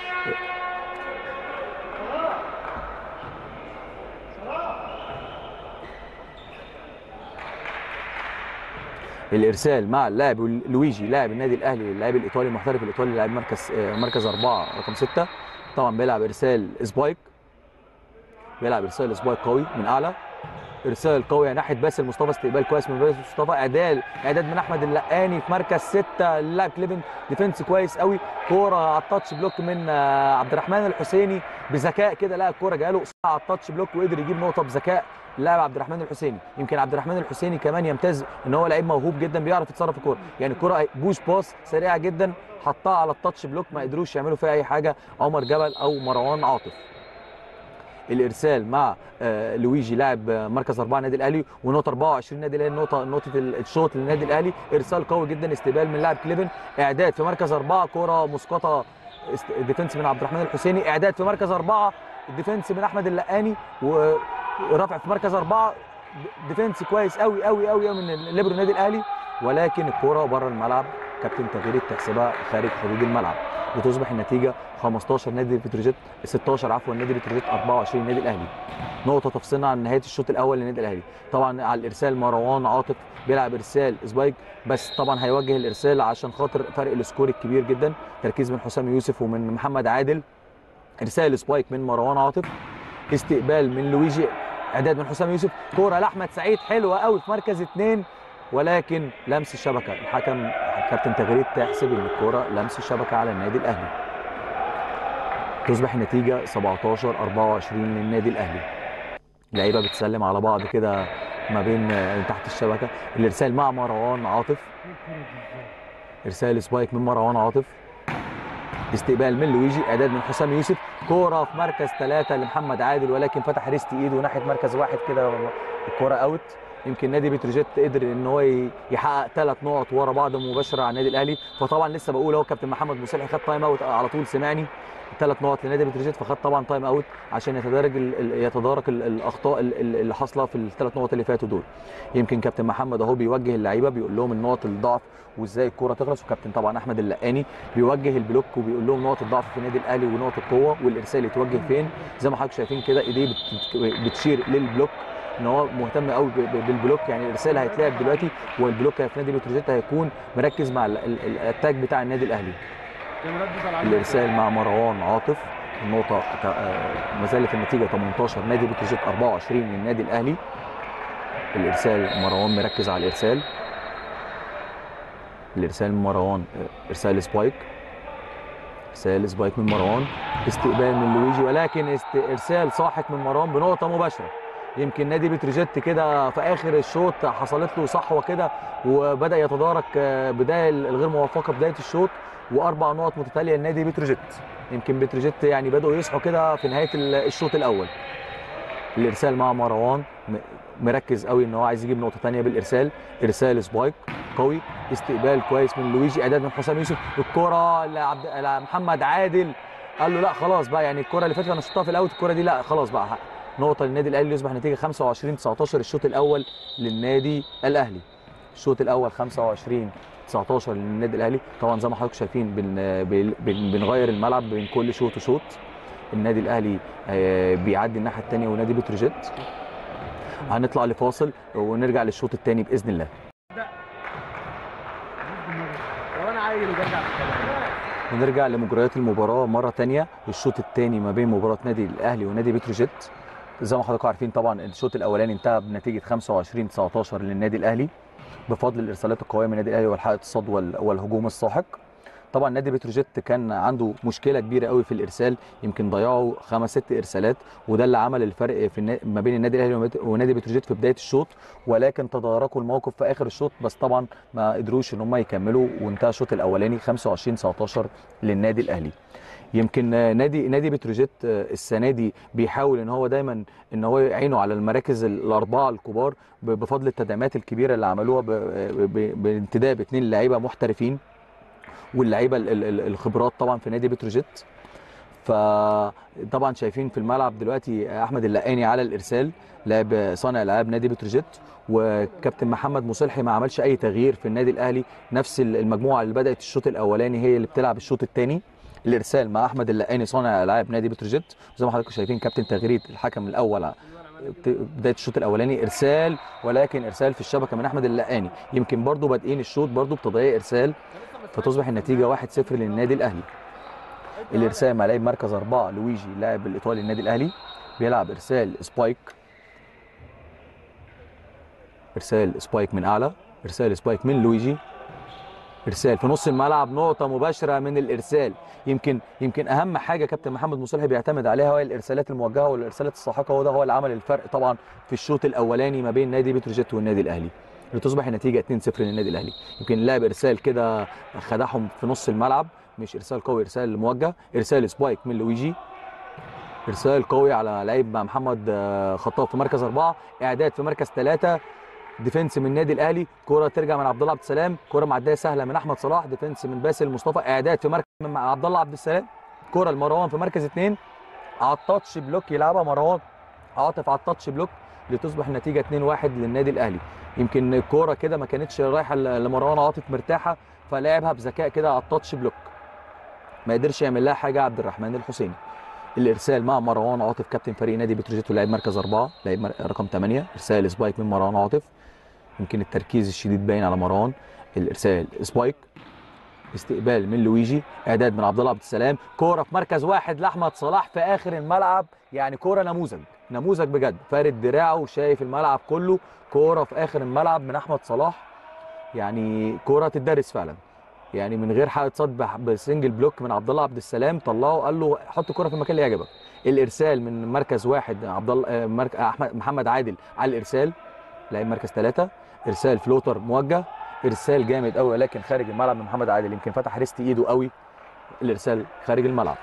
الارسال مع اللاعب لويجي لاعب النادي الاهلي اللاعب الايطالي المحترف الايطالي لاعب مركز آه، مركز اربعه رقم سته طبعا بيلعب ارسال سبايك بيلعب ارسال سبايك قوي من اعلى ارسال قوي ناحيه باسل مصطفى استقبال كويس من باسل مصطفى اعداد اعداد من احمد اللقاني في مركز سته اللاعب كليفن ديفنس كويس قوي كوره على التاتش بلوك من آه، عبد الرحمن الحسيني بذكاء كده لقى الكوره جاله قصيرة على التاتش بلوك وقدر يجيب نقطه بذكاء اللاعب عبد الرحمن الحسيني يمكن عبد الرحمن الحسيني كمان يمتاز ان هو لعيب موهوب جدا بيعرف يتصرف في الكوره يعني الكوره بوش باس سريعه جدا حطها على التاتش بلوك ما قدروش يعملوا فيها اي حاجه عمر جبل او مروان عاطف الارسال مع آه، لويجي لاعب آه، مركز اربعه النادي الاهلي ونقطه 24 النادي الاهلي نقطه نقطه ال- الشوط للنادي الاهلي ارسال قوي جدا استقبال من لاعب كليفن اعداد في مركز اربعه كوره مسقطه است- ديفنس من عبد الرحمن الحسيني اعداد في مركز اربعه ديفنس من احمد اللقاني و- ورفع في مركز اربعه ديفنس كويس قوي قوي قوي من الليبرو النادي الاهلي ولكن الكوره بره الملعب كابتن تغيير تحسبها خارج حدود الملعب وتصبح النتيجه 15 نادي بتروجيت 16 عفوا نادي بتروجيت 24 نادي الاهلي نقطه تفصلنا عن نهايه الشوط الاول للنادي الاهلي طبعا على الارسال مروان عاطف بيلعب ارسال سبايك بس طبعا هيوجه الارسال عشان خاطر فرق السكور الكبير جدا تركيز من حسام يوسف ومن محمد عادل ارسال سبايك من مروان عاطف استقبال من لويجي اعداد من حسام يوسف كوره لاحمد سعيد حلوه قوي في مركز اثنين ولكن لمس الشبكه الحكم كابتن تغريد تحسب ان الكوره لمس الشبكه على النادي الاهلي تصبح النتيجه 17 24 للنادي الاهلي لعيبه بتسلم على بعض كده ما بين آه، تحت الشبكه الارسال مع مروان عاطف ارسال سبايك من مروان عاطف استقبال من لويجي اعداد من حسام يوسف كوره في مركز ثلاثه لمحمد عادل ولكن فتح ريست ايده ناحيه مركز واحد كده الكوره اوت يمكن نادي بتروجيت قدر ان هو ي- يحقق ثلاث نقط ورا بعض مباشره على النادي الاهلي فطبعا لسه بقول اهو كابتن محمد مصلحي خد تايم اوت على طول سمعني ثلاث نقط لنادي بتروجيت فخد طبعا تايم اوت عشان يتدرج ال- ال- يتدارك ال- الاخطاء ال- ال- اللي حاصله في الثلاث نقط اللي فاتوا دول يمكن كابتن محمد اهو بيوجه اللعيبه بيقول لهم النقط الضعف وازاي الكوره تخلص وكابتن طبعا احمد اللقاني بيوجه البلوك وبيقول لهم نقط الضعف في النادي الاهلي ونقط القوه والارسال يتوجه فين زي ما حضرتك شايفين كده ايديه بت- بتشير للبلوك ان هو مهتم قوي ب- ب- بالبلوك يعني الارسال هيتلعب دلوقتي والبلوك في نادي بتروجيت هيكون مركز مع ال- ال- الاتاك بتاع النادي الاهلي الارسال مع مروان عاطف النقطة ك- آه، ما زالت النتيجة 18 نادي بتروجيت 24 للنادي الأهلي الإرسال مروان مركز على الإرسال الإرسال من مروان آه، إرسال سبايك إرسال سبايك من مروان استقبال من لويجي ولكن است... إرسال ساحق من مروان بنقطة مباشرة يمكن نادي بتروجيت كده في آخر الشوط حصلت له صحوة كده وبدأ يتدارك آه، بداية الغير موفقة بداية الشوط وأربع نقط متتالية لنادي بتروجيت يمكن بتروجيت يعني بدأوا يصحوا كده في نهاية ال- الشوط الأول الإرسال مع مروان م- مركز قوي ان هو عايز يجيب نقطه ثانيه بالارسال ارسال سبايك قوي استقبال كويس من لويجي اعداد من حسام يوسف الكره لعبد لمحمد عادل قال له لا خلاص بقى يعني الكره اللي فاتت انا شطها في الاوت الكره دي لا خلاص بقى نقطه للنادي الاهلي ليصبح النتيجه 25 19 الشوط الاول للنادي الاهلي الشوط الاول 25 19 للنادي الاهلي طبعا زي ما حضراتكم شايفين بن بن- بن- بنغير الملعب بين كل شوط وشوط النادي الاهلي آه، بيعدي الناحيه الثانيه ونادي بتروجيت هنطلع لفاصل ونرجع للشوط الثاني باذن الله لو انا عيل وبرجع ونرجع لمجريات المباراه مره تانية الشوط الثاني ما بين مباراه نادي الاهلي ونادي بتروجيت زي ما حضراتكم عارفين طبعا الشوط الاولاني انتهى بنتيجه 25 19 للنادي الاهلي بفضل الارسالات القويه من النادي الاهلي والحائط الصد وال- والهجوم الساحق طبعا نادي بتروجيت كان عنده مشكله كبيره قوي في الارسال يمكن ضيعوا خمس ست ارسالات وده اللي عمل الفرق في النا... ما بين النادي الاهلي ومت- ونادي بتروجيت في بدايه الشوط ولكن تداركوا الموقف في اخر الشوط بس طبعا ما قدروش ان هم يكملوا وانتهى الشوط الاولاني 25 19 للنادي الاهلي يمكن آه، نادي نادي بتروجيت آه، السنه دي بيحاول ان هو دايما ان هو يعينه على المراكز ال- الاربعه الكبار ب- بفضل التدعيمات الكبيره اللي عملوها ب- ب- بانتداب اثنين لعيبه محترفين واللعيبه ال- ال- ال- الخبرات طبعا في نادي بتروجيت فطبعا شايفين في الملعب دلوقتي احمد اللقاني على الارسال لاعب صانع العاب نادي بتروجيت وكابتن محمد مصلحي ما عملش اي تغيير في النادي الاهلي نفس المجموعه اللي بدات الشوط الاولاني هي اللي بتلعب الشوط الثاني الارسال مع احمد اللقاني صانع العاب نادي بتروجيت زي ما حضراتكم شايفين كابتن تغريد الحكم الاول بدايه الشوط الاولاني ارسال ولكن ارسال في الشبكه من احمد اللقاني يمكن برضو بادئين الشوط برضو بتضييع ارسال فتصبح النتيجه 1-0 للنادي الاهلي الارسال مع لاعب مركز اربعه لويجي اللاعب الايطالي النادي الاهلي بيلعب ارسال سبايك ارسال سبايك من اعلى ارسال سبايك من لويجي ارسال في نص الملعب نقطه مباشره من الارسال يمكن يمكن اهم حاجه كابتن محمد مصلحي بيعتمد عليها هي الارسالات الموجهه والارسالات الساحقه وده هو اللي عمل الفرق طبعا في الشوط الاولاني ما بين نادي بتروجيت والنادي الاهلي لتصبح النتيجه 2-0 للنادي الاهلي يمكن لاعب ارسال كده خدعهم في نص الملعب مش ارسال قوي ارسال موجه ارسال سبايك من لويجي ارسال قوي على لعيب مع محمد آه، خطاب في مركز اربعه اعداد في مركز ثلاثه ديفنس من النادي الاهلي كره ترجع من عبد الله عبد السلام كره معديه سهله من احمد صلاح ديفنس من باسل مصطفى اعداد في مركز من عبد الله عبد السلام كره لمروان في مركز اثنين على التاتش بلوك يلعبها مروان عاطف على التاتش بلوك لتصبح النتيجه 2-1 للنادي الاهلي يمكن الكوره كده ما كانتش رايحه ل- لمروان عاطف مرتاحه فلعبها بذكاء كده على التاتش بلوك ما قدرش يعمل لها حاجه عبد الرحمن الحسيني الارسال مع مروان عاطف كابتن فريق نادي بتروجيت ولاعب مركز اربعه لاعب مر- رقم 8 ارسال سبايك من مروان عاطف يمكن التركيز الشديد باين على مروان الارسال سبايك استقبال من لويجي اعداد من عبد الله عبد السلام كوره في مركز واحد لاحمد صلاح في اخر الملعب يعني كوره نموذج نموذج بجد فارد دراعه وشايف الملعب كله كوره في اخر الملعب من احمد صلاح يعني كوره تدرس فعلا يعني من غير حائط صد بح- بسنجل بلوك من عبد الله عبد السلام طلعه قال له حط الكره في المكان اللي يعجبك الارسال من مركز واحد عبد الله آه، مرك... آه، احمد محمد عادل على الارسال لاعب مركز ثلاثة ارسال فلوتر موجه ارسال جامد قوي ولكن خارج الملعب من محمد عادل يمكن فتح ريست ايده قوي الارسال خارج الملعب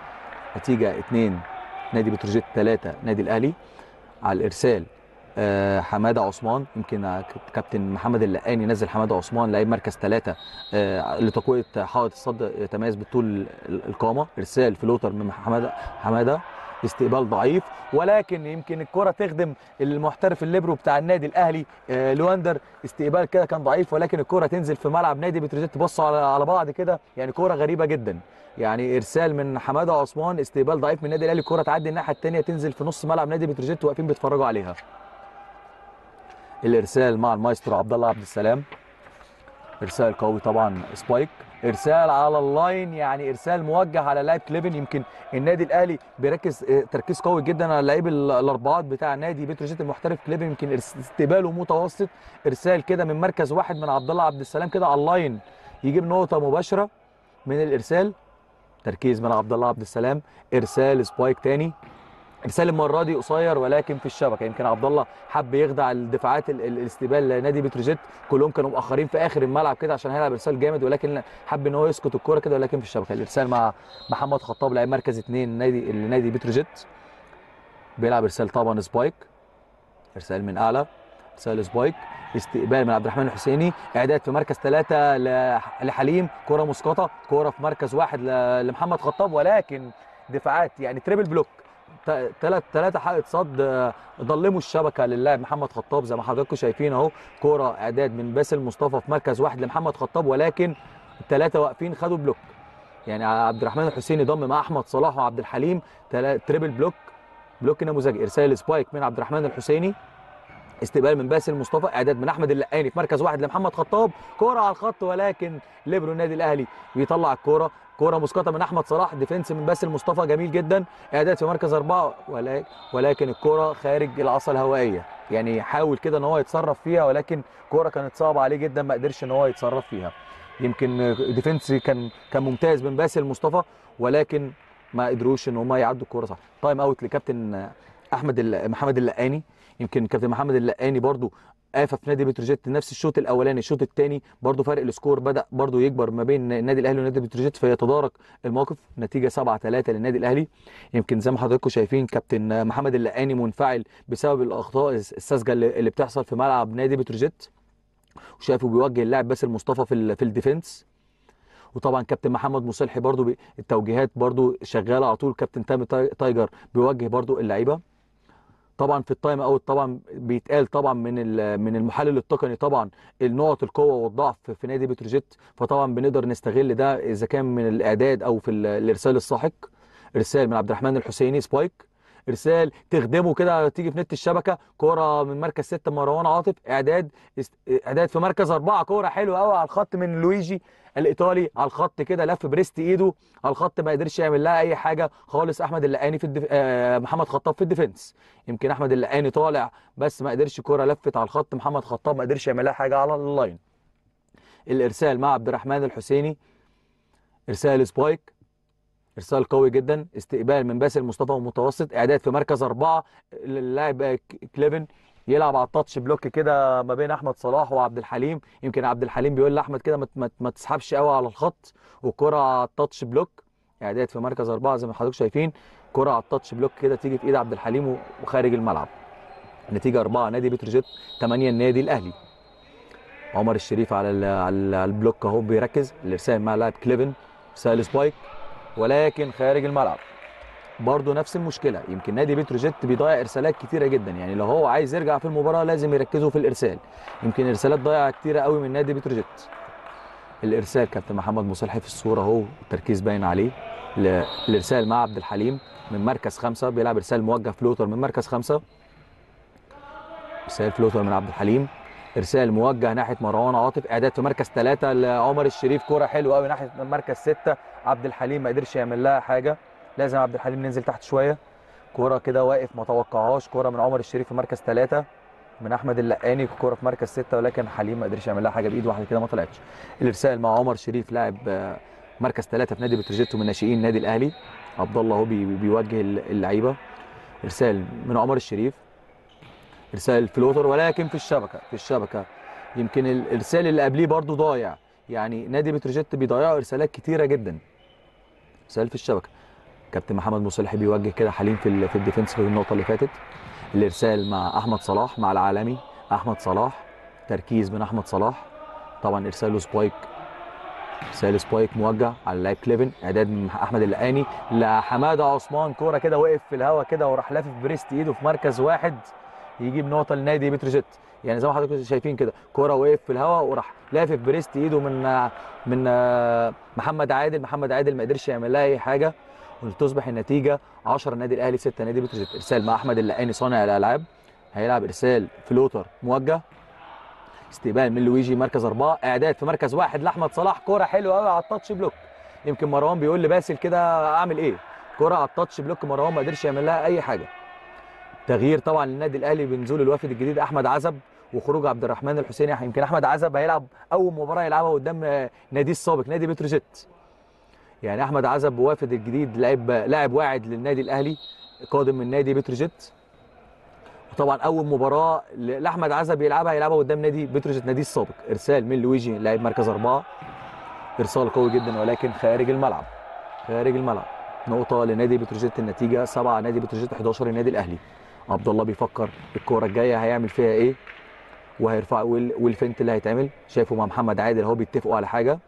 نتيجه 2 نادي بتروجيت 3 نادي الاهلي على الارسال آه، حماده عثمان يمكن آه، كابتن محمد اللقاني نزل حماده عثمان لعيب مركز ثلاثة لتقويه حائط الصد يتميز بالطول ال- القامه ارسال فلوتر من حماده حماده استقبال ضعيف ولكن يمكن الكره تخدم المحترف الليبرو بتاع النادي الاهلي آه، لواندر استقبال كده كان ضعيف ولكن الكره تنزل في ملعب نادي بتروجيت تبصوا على على بعض كده يعني كره غريبه جدا يعني ارسال من حماده عثمان استقبال ضعيف من النادي الاهلي الكره تعدي الناحيه الثانيه تنزل في نص ملعب نادي بتروجيت واقفين بيتفرجوا عليها الارسال مع المايسترو عبد الله عبد السلام ارسال قوي طبعا سبايك ارسال على اللاين يعني ارسال موجه على لاعب كليفن يمكن النادي الاهلي بيركز اه، تركيز قوي جدا على لعيب ال- الاربعات بتاع نادي بتروجيت المحترف كليفن يمكن ارس- استقباله متوسط ارسال كده من مركز واحد من عبد الله عبد السلام كده على اللاين يجيب نقطه مباشره من الارسال تركيز من عبد الله عبد السلام ارسال سبايك تاني ارسال المره دي قصير ولكن في الشبكه يمكن عبد الله حب يخدع الدفاعات ال- ال- الاستقبال لنادي بتروجيت كلهم كانوا مؤخرين في اخر الملعب كده عشان هيلعب ارسال جامد ولكن حب ان هو يسقط الكوره كده ولكن في الشبكه الارسال مع محمد خطاب لاعب مركز اثنين نادي نادي بتروجيت بيلعب ارسال طبعا سبايك ارسال من اعلى ارسال سبايك استقبال من عبد الرحمن الحسيني اعداد في مركز ثلاثة لحليم كرة مسقطة كرة في مركز واحد ل- لمحمد خطاب ولكن دفاعات يعني تريبل بلوك ثلاث ثلاثه حائط صد آه، ضلموا الشبكه للاعب محمد خطاب زي ما حضراتكم شايفين اهو كوره اعداد من باسل مصطفى في مركز واحد لمحمد خطاب ولكن الثلاثه واقفين خدوا بلوك يعني عبد الرحمن الحسيني ضم مع احمد صلاح وعبد الحليم تلا- تريبل بلوك بلوك نموذجي ارسال سبايك من عبد الرحمن الحسيني استقبال من باسل مصطفى اعداد من احمد اللقاني في مركز واحد لمحمد خطاب كوره على الخط ولكن ليبرو النادي الاهلي بيطلع الكوره كوره مسقطه من احمد صلاح ديفنس من باسل مصطفى جميل جدا اعداد في مركز اربعه ولكن ولكن الكوره خارج العصا الهوائيه يعني حاول كده ان هو يتصرف فيها ولكن الكوره كانت صعبه عليه جدا ما قدرش ان هو يتصرف فيها يمكن ديفنس كان كان ممتاز من باسل مصطفى ولكن ما قدروش ان هم يعدوا الكوره صح تايم اوت لكابتن احمد ال- محمد اللقاني يمكن كابتن محمد اللقاني برضو آفة في نادي بتروجيت نفس الشوط الاولاني الشوط الثاني برضو فرق السكور بدا برضو يكبر ما بين النادي الاهلي ونادي بتروجيت فيتدارك الموقف نتيجه 7 3 للنادي الاهلي يمكن زي ما حضراتكم شايفين كابتن محمد اللقاني منفعل بسبب الاخطاء الساذجه اللي اللي بتحصل في ملعب نادي بتروجيت وشافه بيوجه اللاعب باسل مصطفى في ال- في الديفنس وطبعا كابتن محمد مصلحي برضو بي- التوجيهات برضو شغاله على طول كابتن تامي تاي- تايجر بيوجه برضو اللعيبه طبعا في التايم اوت طبعا بيتقال طبعا من ال- من المحلل التقني طبعا النقط القوه والضعف في نادي بتروجيت فطبعا بنقدر نستغل ده اذا كان من الاعداد او في ال- الارسال الساحق ارسال من عبد الرحمن الحسيني سبايك ارسال تخدمه كده تيجي في نت الشبكه كوره من مركز ستة مروان عاطف اعداد است- اعداد في مركز اربعه كوره حلوه قوي على الخط من لويجي الايطالي على الخط كده لف بريست ايده على الخط ما قدرش يعمل لها اي حاجه خالص احمد اللقاني في الدف... آه محمد خطاب في الديفنس يمكن احمد اللقاني طالع بس ما قدرش الكوره لفت على الخط محمد خطاب ما قدرش يعمل لها حاجه على اللاين الارسال مع عبد الرحمن الحسيني ارسال سبايك ارسال قوي جدا استقبال من باسل مصطفى ومتوسط اعداد في مركز اربعه اللاعب ك- كليفن يلعب على التاتش بلوك كده ما بين احمد صلاح وعبد الحليم يمكن عبد الحليم بيقول لاحمد كده ما ت- ما ت- ما تسحبش قوي على الخط والكره على التاتش بلوك اعداد في مركز اربعه زي ما حضرتك شايفين كره على التاتش بلوك كده تيجي في ايد عبد الحليم و- وخارج الملعب نتيجه اربعه نادي بتروجيت ثمانيه النادي الاهلي عمر الشريف على ال- على ال- على البلوك اهو بيركز الارسال مع لاعب كليفن سال سبايك ولكن خارج الملعب برضه نفس المشكله يمكن نادي بتروجيت بيضيع ارسالات كتيره جدا يعني لو هو عايز يرجع في المباراه لازم يركزوا في الارسال يمكن ارسالات ضايعه كتيره قوي من نادي بتروجيت الارسال كابتن محمد مصلحي في الصوره اهو التركيز باين عليه ل- الارسال مع عبد الحليم من مركز خمسة بيلعب ارسال موجه فلوتر من مركز خمسة ارسال فلوتر من عبد الحليم ارسال موجه ناحيه مروان عاطف اعداد في مركز ثلاثة لعمر الشريف كوره حلوه قوي ناحيه مركز ستة عبد الحليم ما قدرش يعمل لها حاجه لازم عبد الحليم ننزل تحت شويه كوره كده واقف ما توقعهاش كوره من عمر الشريف في مركز ثلاثة من احمد اللقاني كوره في مركز ستة ولكن حليم ما قدرش يعمل لها حاجه بايد واحده كده ما طلعتش الارسال مع عمر شريف لاعب آه، مركز ثلاثة في نادي بتروجيت من ناشئين النادي الاهلي عبد الله هو بي- بيوجه اللعيبه ارسال من عمر الشريف ارسال فلوتر ولكن في الشبكه في الشبكه يمكن الارسال اللي قبليه برضو ضايع يعني نادي بتروجيت بيضيعوا ارسالات كتيره جدا ارسال في الشبكه كابتن محمد مصلحي بيوجه كده حليم في ال- في الديفنس في النقطه اللي فاتت الارسال مع احمد صلاح مع العالمي احمد صلاح تركيز من احمد صلاح طبعا ارساله سبايك ارسال سبايك موجه على اللاعب كليفن اعداد من احمد اللقاني لحماده عثمان كوره كده وقف في الهواء كده وراح لافف بريست ايده في مركز واحد يجيب نقطه لنادي بتروجيت يعني زي ما حضرتك شايفين كده كوره وقف في الهواء وراح لافف بريست ايده من من محمد عادل محمد عادل ما قدرش يعمل لها اي حاجه وتصبح النتيجه 10 النادي الاهلي 6 نادي بتروجيت ارسال مع احمد اللقاني صانع الالعاب هيلعب ارسال فلوتر موجه استقبال من لويجي مركز اربعه اعداد في مركز واحد لاحمد صلاح كوره حلوه قوي على التاتش بلوك يمكن مروان بيقول لباسل كده اعمل ايه كوره على التاتش بلوك مروان ما قدرش يعمل لها اي حاجه تغيير طبعا للنادي الاهلي بنزول الوافد الجديد احمد عزب وخروج عبد الرحمن الحسيني يمكن احمد عزب هيلعب اول مباراه يلعبها قدام نادي السابق نادي بتروجيت يعني احمد عزب وافد الجديد لاعب لاعب واعد للنادي الاهلي قادم من نادي بتروجيت وطبعا اول مباراه لاحمد عزب يلعبها يلعبها قدام نادي بتروجيت نادي السابق ارسال من لويجي لاعب مركز اربعه ارسال قوي جدا ولكن خارج الملعب خارج الملعب نقطه لنادي بتروجيت النتيجه 7 نادي بتروجيت 11 النادي الاهلي عبد الله بيفكر الكوره الجايه هيعمل فيها ايه وهيرفع وال- والفنت اللي هيتعمل شايفه مع محمد عادل اهو بيتفقوا على حاجه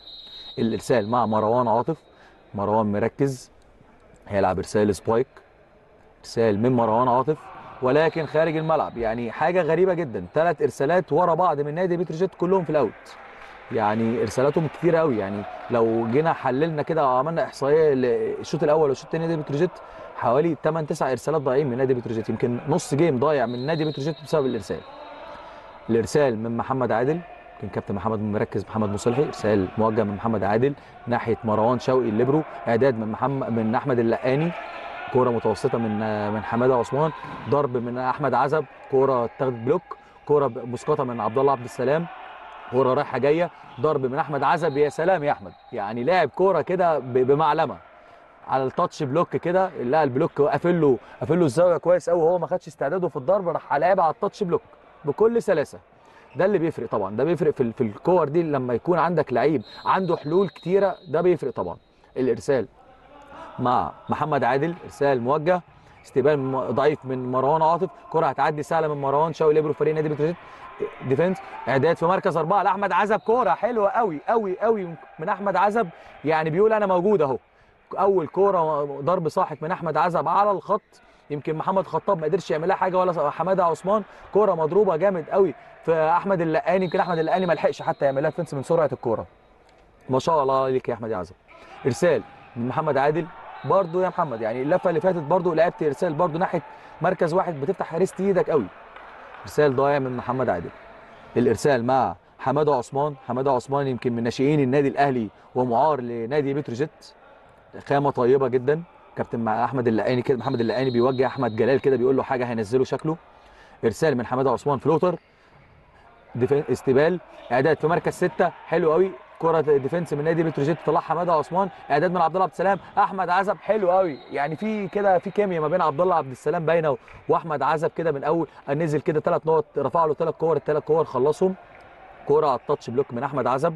الارسال مع مروان عاطف مروان مركز هيلعب ارسال سبايك ارسال من مروان عاطف ولكن خارج الملعب يعني حاجه غريبه جدا ثلاث ارسالات ورا بعض من نادي بتروجيت كلهم في الاوت يعني ارسالاتهم كتير قوي يعني لو جينا حللنا كده وعملنا احصائيه للشوط الاول والشوط الثاني نادي بتروجيت حوالي 8 9 ارسالات ضايعين من نادي بتروجيت يمكن نص جيم ضايع من نادي بتروجيت بسبب الارسال الارسال من محمد عادل كان كابتن محمد مركز محمد مصلحي ارسال موجه من محمد عادل ناحيه مروان شوقي الليبرو اعداد من محمد من احمد اللقاني كوره متوسطه من من حماده عثمان ضرب من احمد عزب كوره اتاخدت بلوك كوره مسقطه من عبد الله عبد السلام كوره رايحه جايه ضرب من احمد عزب يا سلام يا احمد يعني لاعب كوره كده ب- بمعلمه على التاتش بلوك كده لقى البلوك قافل له قافل له الزاويه كويس قوي وهو ما خدش استعداده في الضرب راح لعبها على التاتش بلوك بكل سلاسه ده اللي بيفرق طبعا ده بيفرق في ال- في الكور دي لما يكون عندك لعيب عنده حلول كتيره ده بيفرق طبعا الارسال مع محمد عادل ارسال موجه استقبال م- ضعيف من مروان عاطف كره هتعدي سهله من مروان شوقي ليبرو فريق نادي بتروجيت ديفنس اعداد في مركز اربعه لاحمد عزب كوره حلوه قوي قوي قوي من احمد عزب يعني بيقول انا موجود اهو اول كوره ضرب صاحب من احمد عزب على الخط يمكن محمد خطاب ما قدرش يعمل لها حاجه ولا حماده عثمان كوره مضروبه جامد قوي في احمد اللقاني يمكن احمد اللقاني ما لحقش حتى يعمل لها فنس من سرعه الكوره ما شاء الله عليك يا احمد يا عزب ارسال من محمد عادل برضو يا محمد يعني اللفه اللي فاتت برضو لعبت ارسال برضو ناحيه مركز واحد بتفتح ريست ايدك قوي ارسال ضايع من محمد عادل الارسال مع حماده عثمان حماده عثمان يمكن من ناشئين النادي الاهلي ومعار لنادي بتروجيت خامه طيبه جدا كابتن مع احمد اللقاني كده محمد اللقاني بيوجه احمد جلال كده بيقول له حاجه هينزله شكله ارسال من حماده عثمان فلوتر ديفن- استقبال اعداد في مركز ستة حلو قوي كرة ديفنس من نادي بتروجيت طلع حماده عثمان اعداد من عبد الله عبد السلام احمد عزب حلو قوي يعني في كده في كيمياء ما بين عبد الله عبد السلام باينه واحمد عزب كده من اول نزل كده ثلاث نقط رفع له ثلاث كور الثلاث كور خلصهم كرة على التاتش بلوك من احمد عزب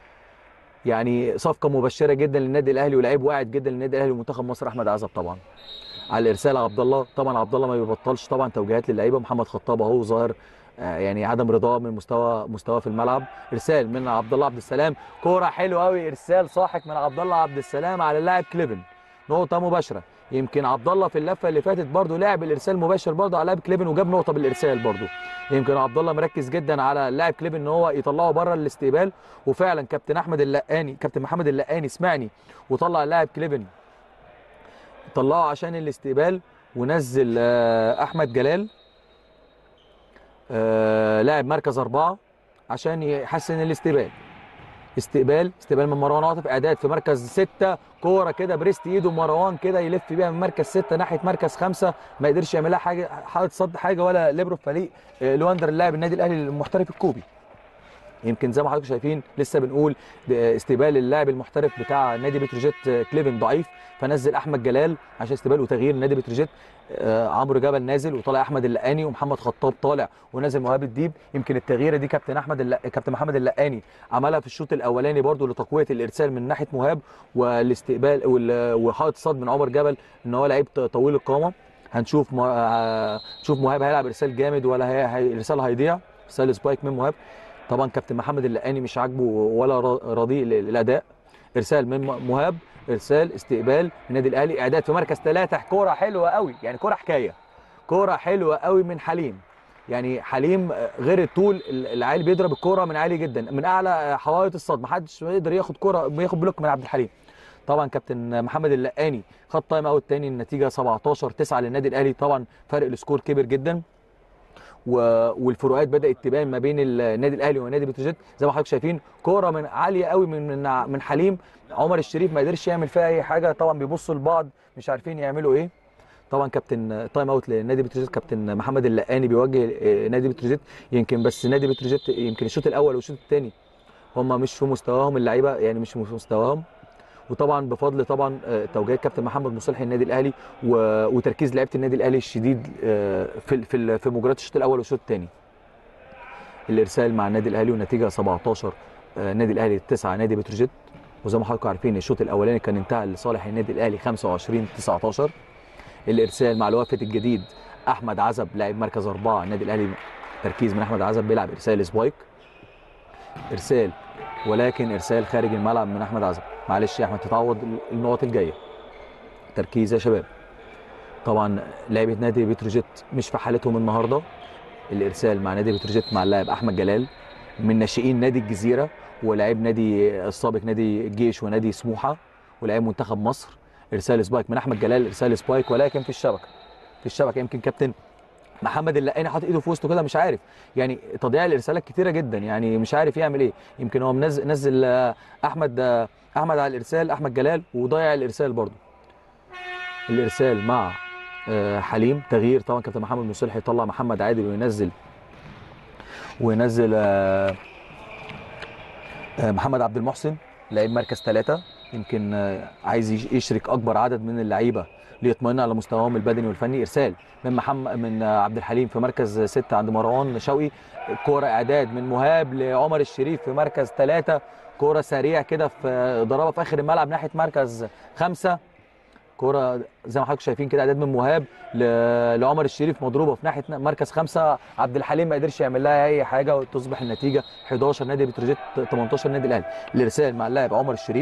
يعني صفقه مبشره جدا للنادي الاهلي ولاعيب واعد جدا للنادي الاهلي ومنتخب مصر احمد عزب طبعا على الارسال عبد الله طبعا عبد الله ما بيبطلش طبعا توجيهات للعيبه محمد خطاب اهو ظاهر آه، يعني عدم رضاه من مستوى مستواه في الملعب ارسال من عبد الله عبد السلام كوره حلوه قوي ارسال صاحك من عبد الله عبد السلام على اللاعب كليفن نقطه مباشره يمكن عبد الله في اللفه اللي فاتت برده لعب الارسال مباشر برده على لاعب كليفن وجاب نقطه بالارسال برده يمكن عبد الله مركز جدا على اللاعب كليفن ان هو يطلعه بره الاستقبال وفعلا كابتن احمد اللقاني كابتن محمد اللقاني سمعني وطلع اللاعب كليفن طلعه عشان الاستقبال ونزل آه، احمد جلال آه، لاعب مركز أربعة عشان يحسن الاستقبال استقبال استقبال من مروان عاطف اعداد في مركز ستة كوره كده بريست ايده مروان كده يلف بيها من مركز ستة ناحيه مركز خمسة ما قدرش يعمل لها حاجه حاطط صد حاجه ولا ليبرو في فريق آه، لواندر اللاعب النادي الاهلي المحترف الكوبي يمكن زي ما حضراتكم شايفين لسه بنقول ده استقبال اللاعب المحترف بتاع نادي بتروجيت آه، كليفن ضعيف فنزل احمد جلال عشان استقبال وتغيير نادي بتروجيت آه، عمرو جبل نازل وطالع احمد اللقاني ومحمد خطاب طالع ونازل مهاب الديب يمكن التغييره دي كابتن احمد اللق... كابتن محمد اللقاني عملها في الشوط الاولاني برضو لتقويه الارسال من ناحيه مهاب والاستقبال وال... وحاطط صد من عمر جبل ان هو لعيب ط- طويل القامه هنشوف م... آه، شوف مهاب هيلعب ارسال جامد ولا هي... هي... الارسال هيضيع ارسال سبايك من مهاب طبعا كابتن محمد اللقاني مش عاجبه ولا را- راضي ال- الاداء ارسال من م- مهاب ارسال استقبال النادي الاهلي اعداد في مركز ثلاثه كوره حلوه قوي يعني كوره حكايه كوره حلوه قوي من حليم يعني حليم آه، غير الطول ال- العالي بيضرب الكوره من عالي جدا من اعلى آه، حوائط الصد محدش يقدر ياخد كوره بياخد بلوك من عبد الحليم طبعا كابتن محمد اللقاني خد تايم اوت تاني النتيجه 17 9 للنادي الاهلي طبعا فرق السكور كبر جدا و... والفروقات بدات تبان ما بين النادي الاهلي ونادي بتروجيت زي ما حضراتكم شايفين كوره من عاليه قوي من من من حليم عمر الشريف ما قدرش يعمل فيها اي حاجه طبعا بيبصوا لبعض مش عارفين يعملوا ايه طبعا كابتن تايم اوت لنادي بتروجيت كابتن محمد اللقاني بيوجه آه، نادي بتروجيت يمكن بس نادي بتروجيت يمكن الشوط الاول والشوط الثاني هم مش في مستواهم اللعيبه يعني مش في مستواهم وطبعا بفضل طبعا آه، توجيهات كابتن محمد مصلحي النادي الاهلي و- وتركيز لعيبه النادي الاهلي الشديد آه، في في ال- في مجريات الشوط الاول والشوط الثاني الارسال مع النادي الاهلي والنتيجه 17 آه، النادي الاهلي 9 نادي بتروجيت وزي ما حضراتكم عارفين الشوط الاولاني كان انتهى لصالح النادي الاهلي 25 19 الارسال مع الوافد الجديد احمد عزب لاعب مركز اربعه النادي الاهلي تركيز من احمد عزب بيلعب ارسال سبايك ارسال ولكن ارسال خارج الملعب من احمد عزب معلش يا احمد تتعوض النقط الجايه تركيز يا شباب طبعا لعيبه نادي بتروجيت مش في حالتهم النهارده الارسال مع نادي بتروجيت مع اللاعب احمد جلال من ناشئين نادي الجزيره ولاعب نادي السابق نادي الجيش ونادي سموحه ولاعب منتخب مصر ارسال سبايك من احمد جلال ارسال سبايك ولكن في الشبكه في الشبكه يمكن كابتن محمد اللقاني حاطط ايده في وسطه كده مش عارف يعني تضييع الارسالات كتيره جدا يعني مش عارف يعمل ايه يمكن هو منزل نزل آه، احمد آه، احمد على الارسال احمد جلال وضيع الارسال برضه الارسال مع آه، حليم تغيير طبعا كابتن محمد مصلح يطلع محمد عادل وينزل وينزل آه، آه، محمد عبد المحسن لعيب مركز ثلاثة يمكن آه، عايز يش- يشرك اكبر عدد من اللعيبه ليطمئن على مستواهم البدني والفني ارسال من محمد من آه، عبد الحليم في مركز ستة عند مروان شوقي كوره اعداد من مهاب لعمر الشريف في مركز ثلاثة كوره سريع كده في ضربه في اخر الملعب ناحيه مركز خمسة كوره زي ما حضراتكم شايفين كده اعداد من مهاب ل- لعمر الشريف مضروبه في ناحيه مركز خمسة عبد الحليم ما قدرش يعمل لها اي حاجه وتصبح النتيجه 11 نادي بتروجيت 18 نادي الاهلي الارسال مع اللاعب عمر الشريف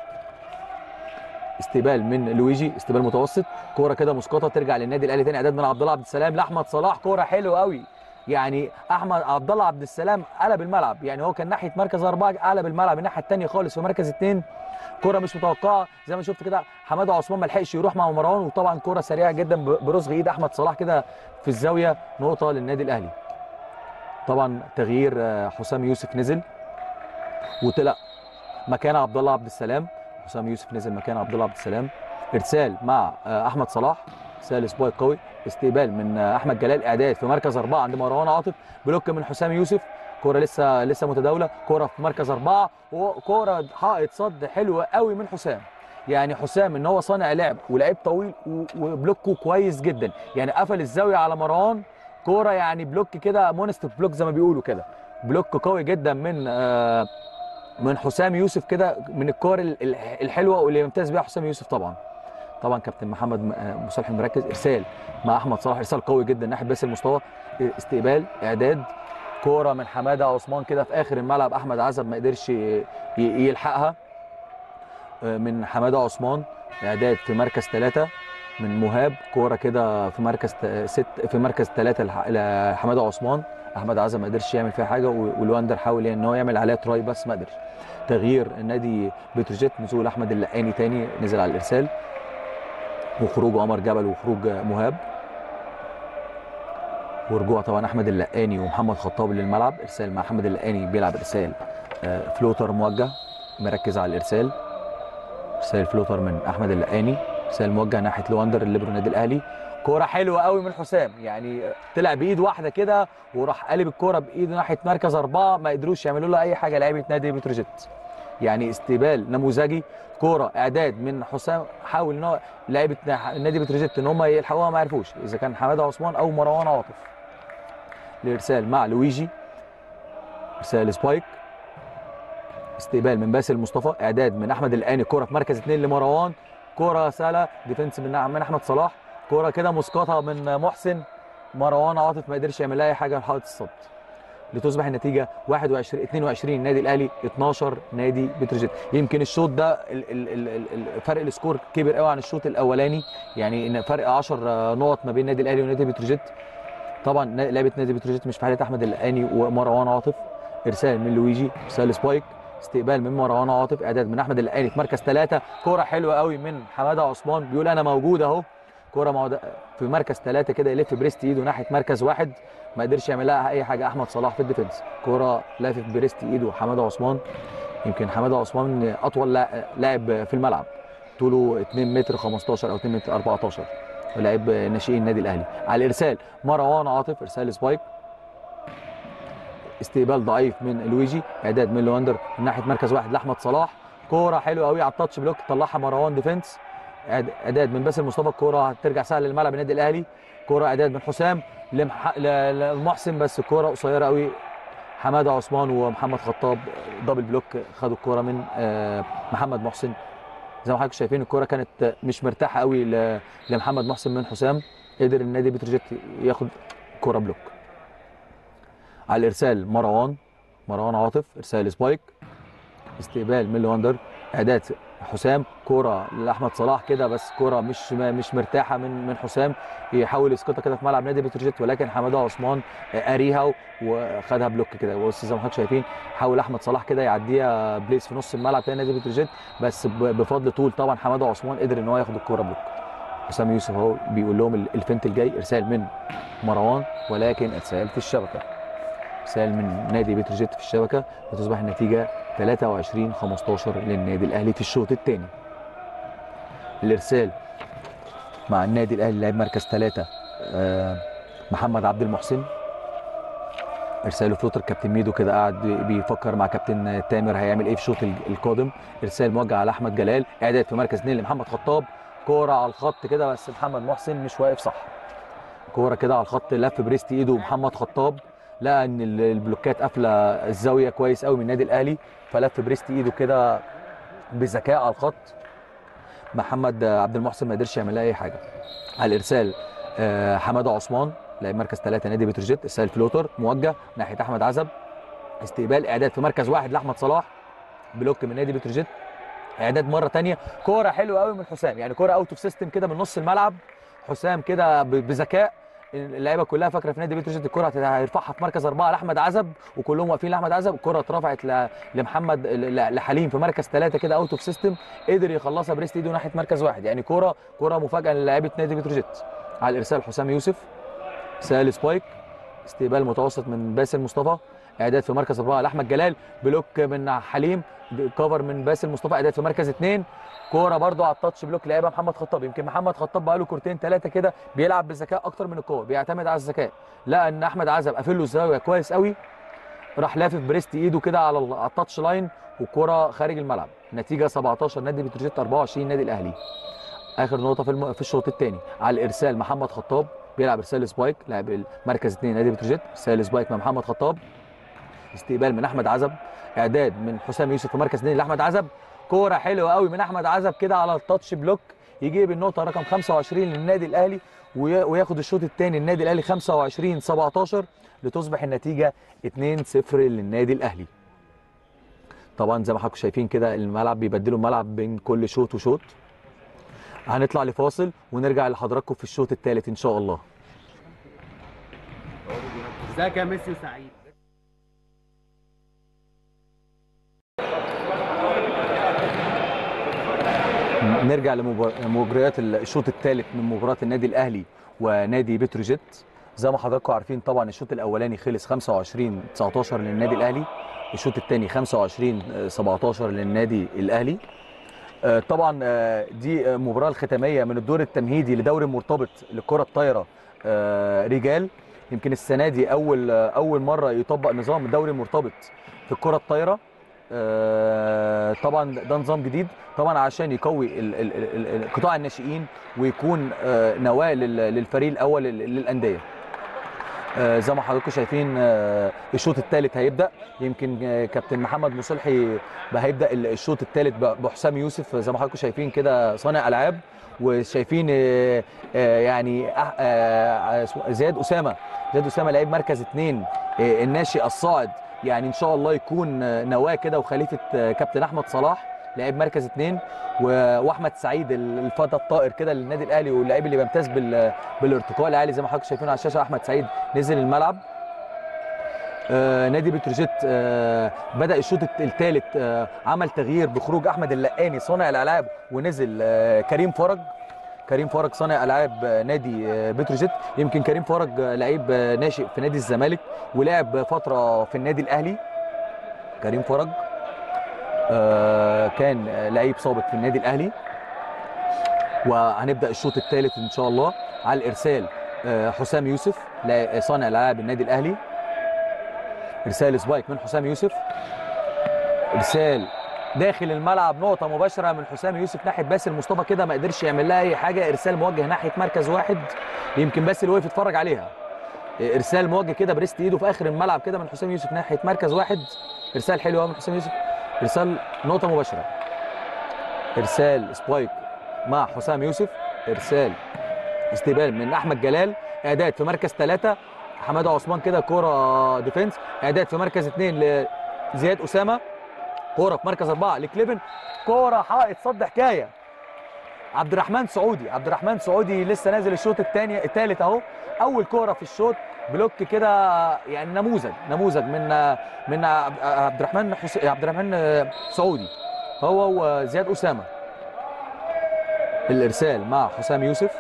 استقبال من لويجي استقبال متوسط كوره كده مسقطه ترجع للنادي الاهلي تاني اعداد من عبد الله عبد السلام لاحمد صلاح كوره حلوه قوي يعني احمد عبد الله عبد السلام قلب الملعب يعني هو كان ناحيه مركز اربعه قلب الملعب الناحيه الثانيه خالص في مركز اثنين كوره مش متوقعه زي ما شفت كده حماده عثمان ما لحقش يروح مع مروان وطبعا كوره سريعه جدا ب- برزغ ايد احمد صلاح كده في الزاويه نقطه للنادي الاهلي طبعا تغيير آه، حسام يوسف نزل وطلع مكان عبد الله عبد السلام حسام يوسف نزل مكان عبد الله عبد السلام ارسال مع آه، احمد صلاح ارسال سبايك قوي استقبال من آه، احمد جلال اعداد في مركز اربعه عند مروان عاطف بلوك من حسام يوسف كوره لسه لسه متداوله كوره في مركز اربعه وكوره حائط صد حلوه قوي من حسام يعني حسام ان هو صانع لعب ولعيب طويل و- وبلوكه كويس جدا يعني قفل الزاويه على مروان كوره يعني بلوك كده مونست بلوك زي ما بيقولوا كده بلوك قوي جدا من آه من حسام يوسف كده من الكور ال- ال- الحلوه واللي يمتاز بيها حسام يوسف طبعا طبعا كابتن محمد م- آه، مصالح مركز ارسال مع احمد صلاح ارسال قوي جدا ناحيه باسل مصطفى استقبال اعداد كوره من حماده عثمان كده في اخر الملعب احمد عزب ما قدرش ي- ي- يلحقها آه، من حماده عثمان اعداد في مركز ثلاثة من مهاب كوره كده في مركز ت- ست في مركز ثلاثة لحماده عثمان احمد عزب ما قدرش يعمل فيها حاجه و- والواندر حاول ان هو يعمل عليها تراي بس ما قدرش تغيير النادي بتروجيت نزول احمد اللقاني تاني نزل على الارسال وخروج عمر جبل وخروج مهاب ورجوع طبعا احمد اللقاني ومحمد خطاب للملعب ارسال مع احمد اللقاني بيلعب ارسال آه، فلوتر موجه مركز على الارسال ارسال فلوتر من احمد اللقاني ارسال موجه ناحيه لواندر الليبرو النادي الاهلي كوره حلوه قوي من حسام يعني طلع بايد واحده كده وراح قالب الكوره بايده ناحيه مركز اربعه ما قدروش يعملوا له اي حاجه لعيبه نادي بتروجيت يعني استقبال نموذجي كوره اعداد من حسام حاول ان هو لعيبه نادي بتروجيت ان هم يلحقوها ما عرفوش اذا كان حماده عثمان او مروان عاطف الارسال مع لويجي ارسال سبايك استقبال من باسل مصطفى اعداد من احمد القاني كوره في مركز اثنين لمروان كوره سهله ديفنس من من احمد صلاح كوره كده مسقطه من محسن مروان عاطف ما قدرش يعمل لها اي حاجه لحائط الصد لتصبح النتيجه 21 22 النادي الاهلي 12 نادي بتروجيت يمكن الشوط ده ال- ال- ال- ال- ال- فرق السكور كبر قوي عن الشوط الاولاني يعني ان فرق 10 نقط ما بين النادي الاهلي ونادي بتروجيت طبعا نا- لعبه نادي بتروجيت مش في حاله احمد اللقاني ومروان عاطف ارسال من لويجي ارسال سبايك استقبال من مروان عاطف اعداد من احمد اللقاني في مركز ثلاثه كوره حلوه قوي من حماده عثمان بيقول انا موجود اهو كوره معد... في مركز ثلاثه كده يلف بريست ايده ناحيه مركز واحد ما قدرش يعمل لها اي حاجه احمد صلاح في الديفنس كوره لافف بريست ايده حماده عثمان يمكن حماده عثمان اطول لا- لاعب في الملعب طوله 2 متر 15 او 2 متر 14 لاعب ناشئين النادي الاهلي على الارسال مروان عاطف ارسال سبايك استقبال ضعيف من لويجي اعداد من لواندر من ناحيه مركز واحد لاحمد صلاح كوره حلوه قوي على التاتش بلوك طلعها مروان ديفنس إعد- اعداد من باسل مصطفى الكوره هترجع سهل للملعب النادي الاهلي كوره اعداد من حسام لمح... ل- لمحسن بس الكوره قصيره قوي حماده عثمان ومحمد خطاب دبل بلوك خدوا الكوره من آه، محمد محسن زي ما حضراتكم شايفين الكوره كانت مش مرتاحه قوي ل- لمحمد محسن من حسام قدر النادي بتروجيت ياخد كوره بلوك على الارسال مروان مروان عاطف ارسال سبايك استقبال من لواندر اعداد حسام كوره لاحمد صلاح كده بس كوره مش مش مرتاحه من من حسام يحاول يسقطها كده في ملعب نادي بتروجيت ولكن حماده عثمان قاريها وخدها بلوك كده بص زي ما حضرتك شايفين حاول احمد صلاح كده يعديها بليس في نص الملعب كده نادي بتروجيت بس ب- بفضل طول طبعا حماده عثمان قدر ان هو ياخد الكوره بلوك حسام يوسف اهو بيقول لهم ال- الفنت الجاي ارسال من مروان ولكن ارسال في الشبكه ارسال من نادي بتروجيت في الشبكه وتصبح النتيجه 23 15 للنادي الاهلي في الشوط الثاني الارسال مع النادي الاهلي لاعب مركز ثلاثة محمد عبد المحسن ارساله فلوتر كابتن ميدو كده قاعد بي- بيفكر مع كابتن تامر هيعمل ايه في الشوط ال- القادم ارسال موجه على احمد جلال اعداد في مركز اثنين لمحمد خطاب كوره على الخط كده بس محمد محسن مش واقف صح كوره كده على الخط لف بريست ايده محمد خطاب لقى ان ال- البلوكات قافله الزاويه كويس قوي من النادي الاهلي فلف بريست ايده كده بذكاء على الخط محمد عبد المحسن ما قدرش يعمل لها اي حاجه على الارسال آه، حماده عثمان لاعب مركز ثلاثة نادي بتروجيت ارسال فلوتر موجه ناحيه احمد عزب استقبال اعداد في مركز واحد لاحمد صلاح بلوك من نادي بتروجيت اعداد مره تانية كوره حلوه قوي من حسام يعني كوره اوت اوف سيستم كده من نص الملعب حسام كده ب- بذكاء اللعيبه كلها فاكره في نادي بتروجيت الكره هت- هيرفعها في مركز اربعه لاحمد عزب وكلهم واقفين لاحمد عزب الكره اترفعت ل- لمحمد ل- ل- لحليم في مركز ثلاثه كده اوت اوف سيستم قدر يخلصها بريست ايده ناحيه مركز واحد يعني كوره كوره مفاجاه للاعيبه نادي بتروجيت على الارسال حسام يوسف سال سبايك استقبال متوسط من باسل مصطفى اعداد في مركز اربعه لاحمد جلال بلوك من حليم كفر من باسل مصطفى اعداد في مركز اثنين كوره برده على التاتش بلوك لعيبه محمد خطاب يمكن محمد خطاب بقى له كورتين ثلاثه كده بيلعب بذكاء اكتر من القوه بيعتمد على الذكاء لقى ان احمد عزب قافل له الزاويه كويس قوي راح لافف بريست ايده كده على ال- على التاتش لاين والكوره خارج الملعب نتيجه 17 نادي بتروجيت 24 نادي الاهلي اخر نقطه في الم... في الشوط الثاني على الارسال محمد خطاب بيلعب ارسال سبايك لاعب المركز اثنين نادي بتروجيت ارسال سبايك مع محمد خطاب استقبال من احمد عزب اعداد من حسام يوسف في مركز اثنين لاحمد عزب كوره حلوه قوي من احمد عزب كده على التاتش بلوك يجيب النقطه رقم 25 للنادي الاهلي وي- وياخد الشوط الثاني النادي الاهلي 25 17 لتصبح النتيجه 2-0 للنادي الاهلي طبعا زي ما حضراتكم شايفين كده الملعب بيبدلوا الملعب بين كل شوط وشوط هنطلع لفاصل ونرجع لحضراتكم في الشوط الثالث ان شاء الله ازيك يا ميسي وسعيد نرجع لمباريات الشوط الثالث من مباراه النادي الاهلي ونادي بتروجيت زي ما حضراتكم عارفين طبعا الشوط الاولاني خلص 25 19 للنادي الاهلي الشوط الثاني 25 17 للنادي الاهلي آه، طبعا آه، دي المباراه الختاميه من الدور التمهيدي لدوري مرتبط للكره الطايره آه، رجال يمكن السنه دي اول آه، اول مره يطبق نظام الدوري المرتبط في الكره الطايره آه، طبعا ده نظام جديد طبعا عشان يقوي ال- ال- ال- ال- قطاع الناشئين ويكون آه، نواه لل- للفريق الاول لل- للانديه آه، زي ما حضراتكم شايفين آه، الشوط الثالث هيبدا يمكن آه، كابتن محمد مصلحي بقى هيبدا ال- الشوط الثالث ب- بحسام يوسف زي ما حضراتكم شايفين كده صانع العاب وشايفين آه، آه، يعني أح- آه، آه، زياد اسامه زياد اسامه لعيب مركز اثنين آه، الناشئ الصاعد يعني ان شاء الله يكون آه، نواه كده وخليفه آه، كابتن احمد صلاح لعيب مركز اثنين و- واحمد سعيد الفتى الطائر كده للنادي الاهلي واللعيب اللي بيمتاز بال- بالارتقاء العالي زي ما حضراتكم شايفين على الشاشه احمد سعيد نزل الملعب آه نادي بتروجيت آه بدا الشوط الثالث آه عمل تغيير بخروج احمد اللقاني صانع الالعاب ونزل آه كريم فرج كريم فرج صانع العاب آه، نادي آه، بتروجيت يمكن كريم فرج آه، لعيب آه، ناشئ في نادي الزمالك ولعب فتره في النادي الاهلي كريم فرج آه، كان آه، لعيب سابق في النادي الاهلي وهنبدا الشوط الثالث ان شاء الله على الارسال آه، حسام يوسف لا- صانع العاب النادي الاهلي ارسال سبايك من حسام يوسف ارسال داخل الملعب نقطه مباشره من حسام يوسف ناحيه باسل مصطفى كده ما قدرش يعمل لها اي حاجه ارسال موجه ناحيه مركز واحد يمكن باسل وقف يتفرج عليها ارسال موجه كده بريست ايده في اخر الملعب كده من حسام يوسف ناحيه مركز واحد ارسال حلو قوي من حسام يوسف ارسال نقطه مباشره ارسال سبايك مع حسام يوسف ارسال استقبال من احمد جلال اعداد في مركز ثلاثة حماده عثمان كده كوره ديفنس اعداد في مركز اثنين لزياد اسامه كوره في مركز اربعه لكليفن كوره حائط صد حكايه عبد الرحمن سعودي عبد الرحمن سعودي لسه نازل الشوط الثاني الثالث اهو اول كوره في الشوط بلوك كده يعني نموذج نموذج من من عبد الرحمن حس... عبد الرحمن سعودي هو وزياد اسامه الارسال مع حسام يوسف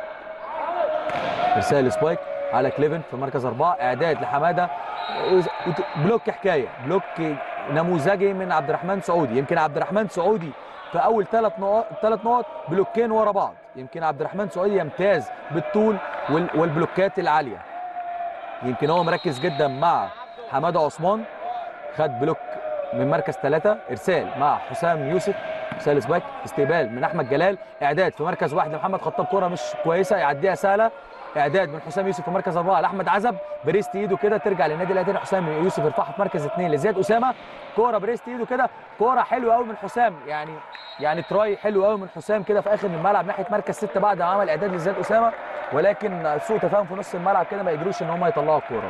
ارسال سبايك على كليفن في مركز اربعه اعداد لحماده بلوك حكايه بلوك نموذجي من عبد الرحمن سعودي يمكن عبد الرحمن سعودي في اول ثلاث نقط ثلاث نقط بلوكين ورا بعض يمكن عبد الرحمن سعودي يمتاز بالطول وال... والبلوكات العاليه يمكن هو مركز جدا مع حماده عثمان خد بلوك من مركز ثلاثة ارسال مع حسام يوسف ارسال سباك استقبال من احمد جلال اعداد في مركز واحد لمحمد خطاب كرة مش كويسه يعديها سهله اعداد من حسام يوسف في مركز اربعه لاحمد عزب بريست ايده كده ترجع للنادي الاهلي تاني حسام يوسف يرفعها في مركز اثنين لزياد اسامه كوره بريست ايده كده كوره حلوه قوي من حسام يعني يعني تراي حلو قوي من حسام كده في اخر الملعب ناحيه مركز سته بعد ما عمل اعداد لزياد اسامه ولكن سوء تفاهم في نص الملعب كده ما يقدروش ان هم يطلعوا الكوره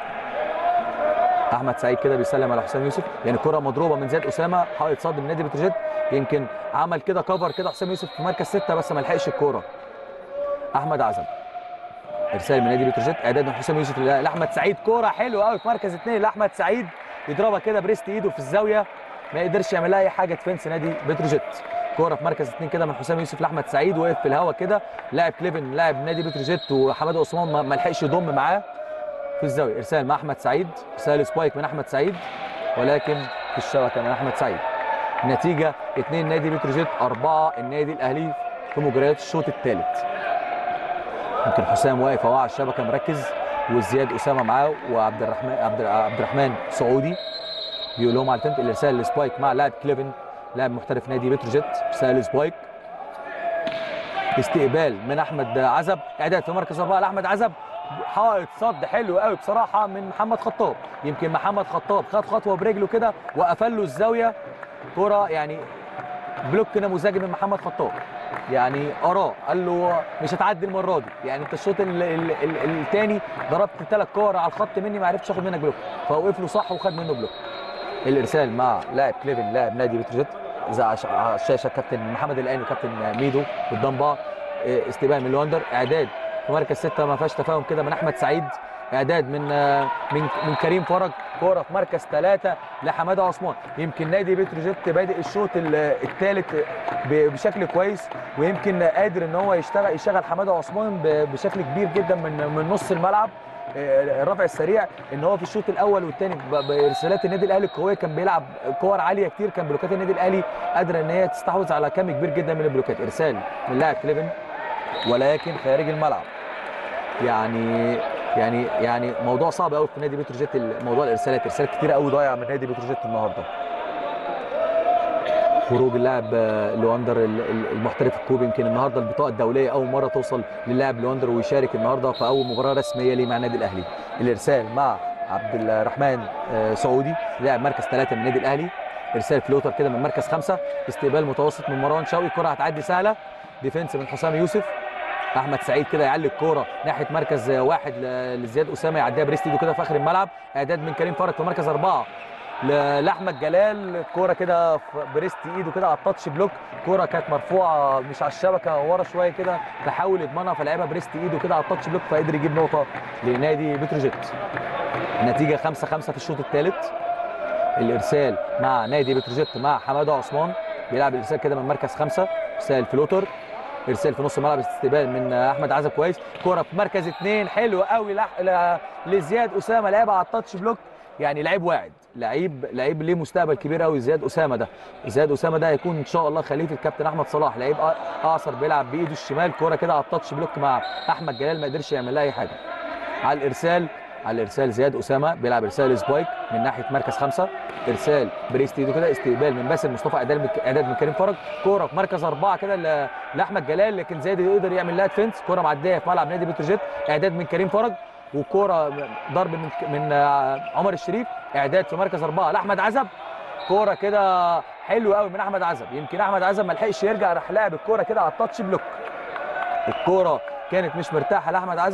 احمد سعيد كده بيسلم على حسام يوسف يعني كره مضروبه من زياد اسامه حائط صد من نادي بتروجيت يمكن عمل كده كفر كده حسام يوسف في مركز سته بس ما لحقش الكوره احمد عزب ارسال من نادي بتروجيت اعداد من حسام يوسف لاحمد سعيد كوره حلوه قوي في مركز اثنين لاحمد سعيد يضربها كده بريست ايده في الزاويه ما يقدرش يعمل لها اي حاجه ديفنس نادي بتروجيت كوره في مركز اثنين كده من حسام يوسف لاحمد سعيد وقف في الهواء كده لاعب كليفن لاعب نادي بتروجيت وحماده عثمان ما لحقش يضم معاه في الزاويه ارسال مع احمد سعيد ارسال سبايك من احمد سعيد ولكن في الشبكه من احمد سعيد النتيجه 2 نادي بتروجيت 4 النادي الاهلي في مجريات الشوط الثالث يمكن حسام واقف اهو على الشبكه مركز وزياد اسامه معاه وعبد الرحمن عبد عبد الرحمن سعودي بيقول لهم على التنت الارسال لسبايك مع لاعب كليفن لاعب محترف نادي بتروجيت ارسال سبايك استقبال من احمد عزب اعداد في مركز اربعه لاحمد عزب حائط صد حلو قوي بصراحه من محمد خطاب يمكن محمد خطاب خد خطوه برجله كده وقفل له الزاويه كره يعني بلوك نموذجي من محمد خطاب يعني اراه قال له مش هتعدي المره دي يعني انت الشوط الثاني ضربت ثلاث كور على الخط مني ما عرفتش اخد منك بلوك فوقف له صح وخد منه بلوك الارسال مع لاعب كليفن لاعب نادي بتروجيت اذا على الشاشه كابتن محمد العين وكابتن ميدو قدام بعض استقبال من لواندر اعداد في مركز سته ما فيهاش تفاهم كده من احمد سعيد اعداد من من من كريم فرج كوره في مركز ثلاثه لحماده عثمان يمكن نادي بتروجيت بادئ الشوط الثالث بشكل كويس ويمكن قادر ان هو يشتغل يشغل حماده عثمان بشكل كبير جدا من من نص الملعب الرفع السريع ان هو في الشوط الاول والثاني بارسالات النادي الاهلي القويه كان بيلعب كور عاليه كتير كان بلوكات النادي الاهلي قادره ان هي تستحوذ على كم كبير جدا من البلوكات ارسال من لاعب كليفن ولكن خارج الملعب يعني يعني يعني موضوع صعب قوي في نادي بتروجيت موضوع الارسالات ارسالات كتير قوي ضايعه من نادي بتروجيت النهارده خروج اللاعب لواندر المحترف الكوبي يمكن النهارده البطاقه الدوليه اول مره توصل للاعب لواندر ويشارك النهارده في اول مباراه رسميه ليه مع النادي الاهلي الارسال مع عبد الرحمن سعودي لاعب مركز ثلاثه من النادي الاهلي ارسال فلوتر كده من مركز خمسه استقبال متوسط من مروان شوقي كره هتعدي سهله ديفنس من حسام يوسف احمد سعيد كده يعلي الكوره ناحيه مركز واحد لزياد اسامه يعديها بريست ايده كده في اخر الملعب اعداد من كريم فرج في مركز اربعه لاحمد جلال الكوره كده بريست ايده كده على التاتش بلوك كوره كانت مرفوعه مش على الشبكه ورا شويه كده فحاول يضمنها فلعبها بريست ايده كده على التاتش بلوك فقدر يجيب نقطه لنادي بتروجيت النتيجه 5 5 في الشوط الثالث الارسال مع نادي بتروجيت مع حماده عثمان بيلعب الارسال كده من مركز خمسه ارسال فلوتر ارسال في نص الملعب استقبال من احمد عزب كويس كوره في مركز اثنين حلو قوي لزياد اسامه لعبها على التاتش بلوك يعني لعيب واعد لعيب لعيب ليه مستقبل كبير قوي زياد اسامه ده زياد اسامه ده هيكون ان شاء الله خليفه الكابتن احمد صلاح لعيب اعصر بيلعب بايده الشمال كوره كده على التاتش بلوك مع احمد جلال ما قدرش يعمل لها اي حاجه على الارسال على الارسال زياد اسامه بيلعب ارسال سبايك من ناحيه مركز خمسه ارسال بريست ايده كده استقبال من باسل مصطفى اعداد اعداد من كريم فرج كوره في مركز اربعه كده لاحمد جلال لكن زياد يقدر يعمل لها ديفنس كوره معديه في ملعب نادي بتروجيت اعداد من كريم فرج وكوره ضرب من من عمر الشريف اعداد في مركز اربعه لاحمد عزب كوره كده حلو قوي من احمد عزب يمكن احمد عزب ما لحقش يرجع راح لاعب الكوره كده على التاتش بلوك الكوره كانت مش مرتاحه لاحمد عزب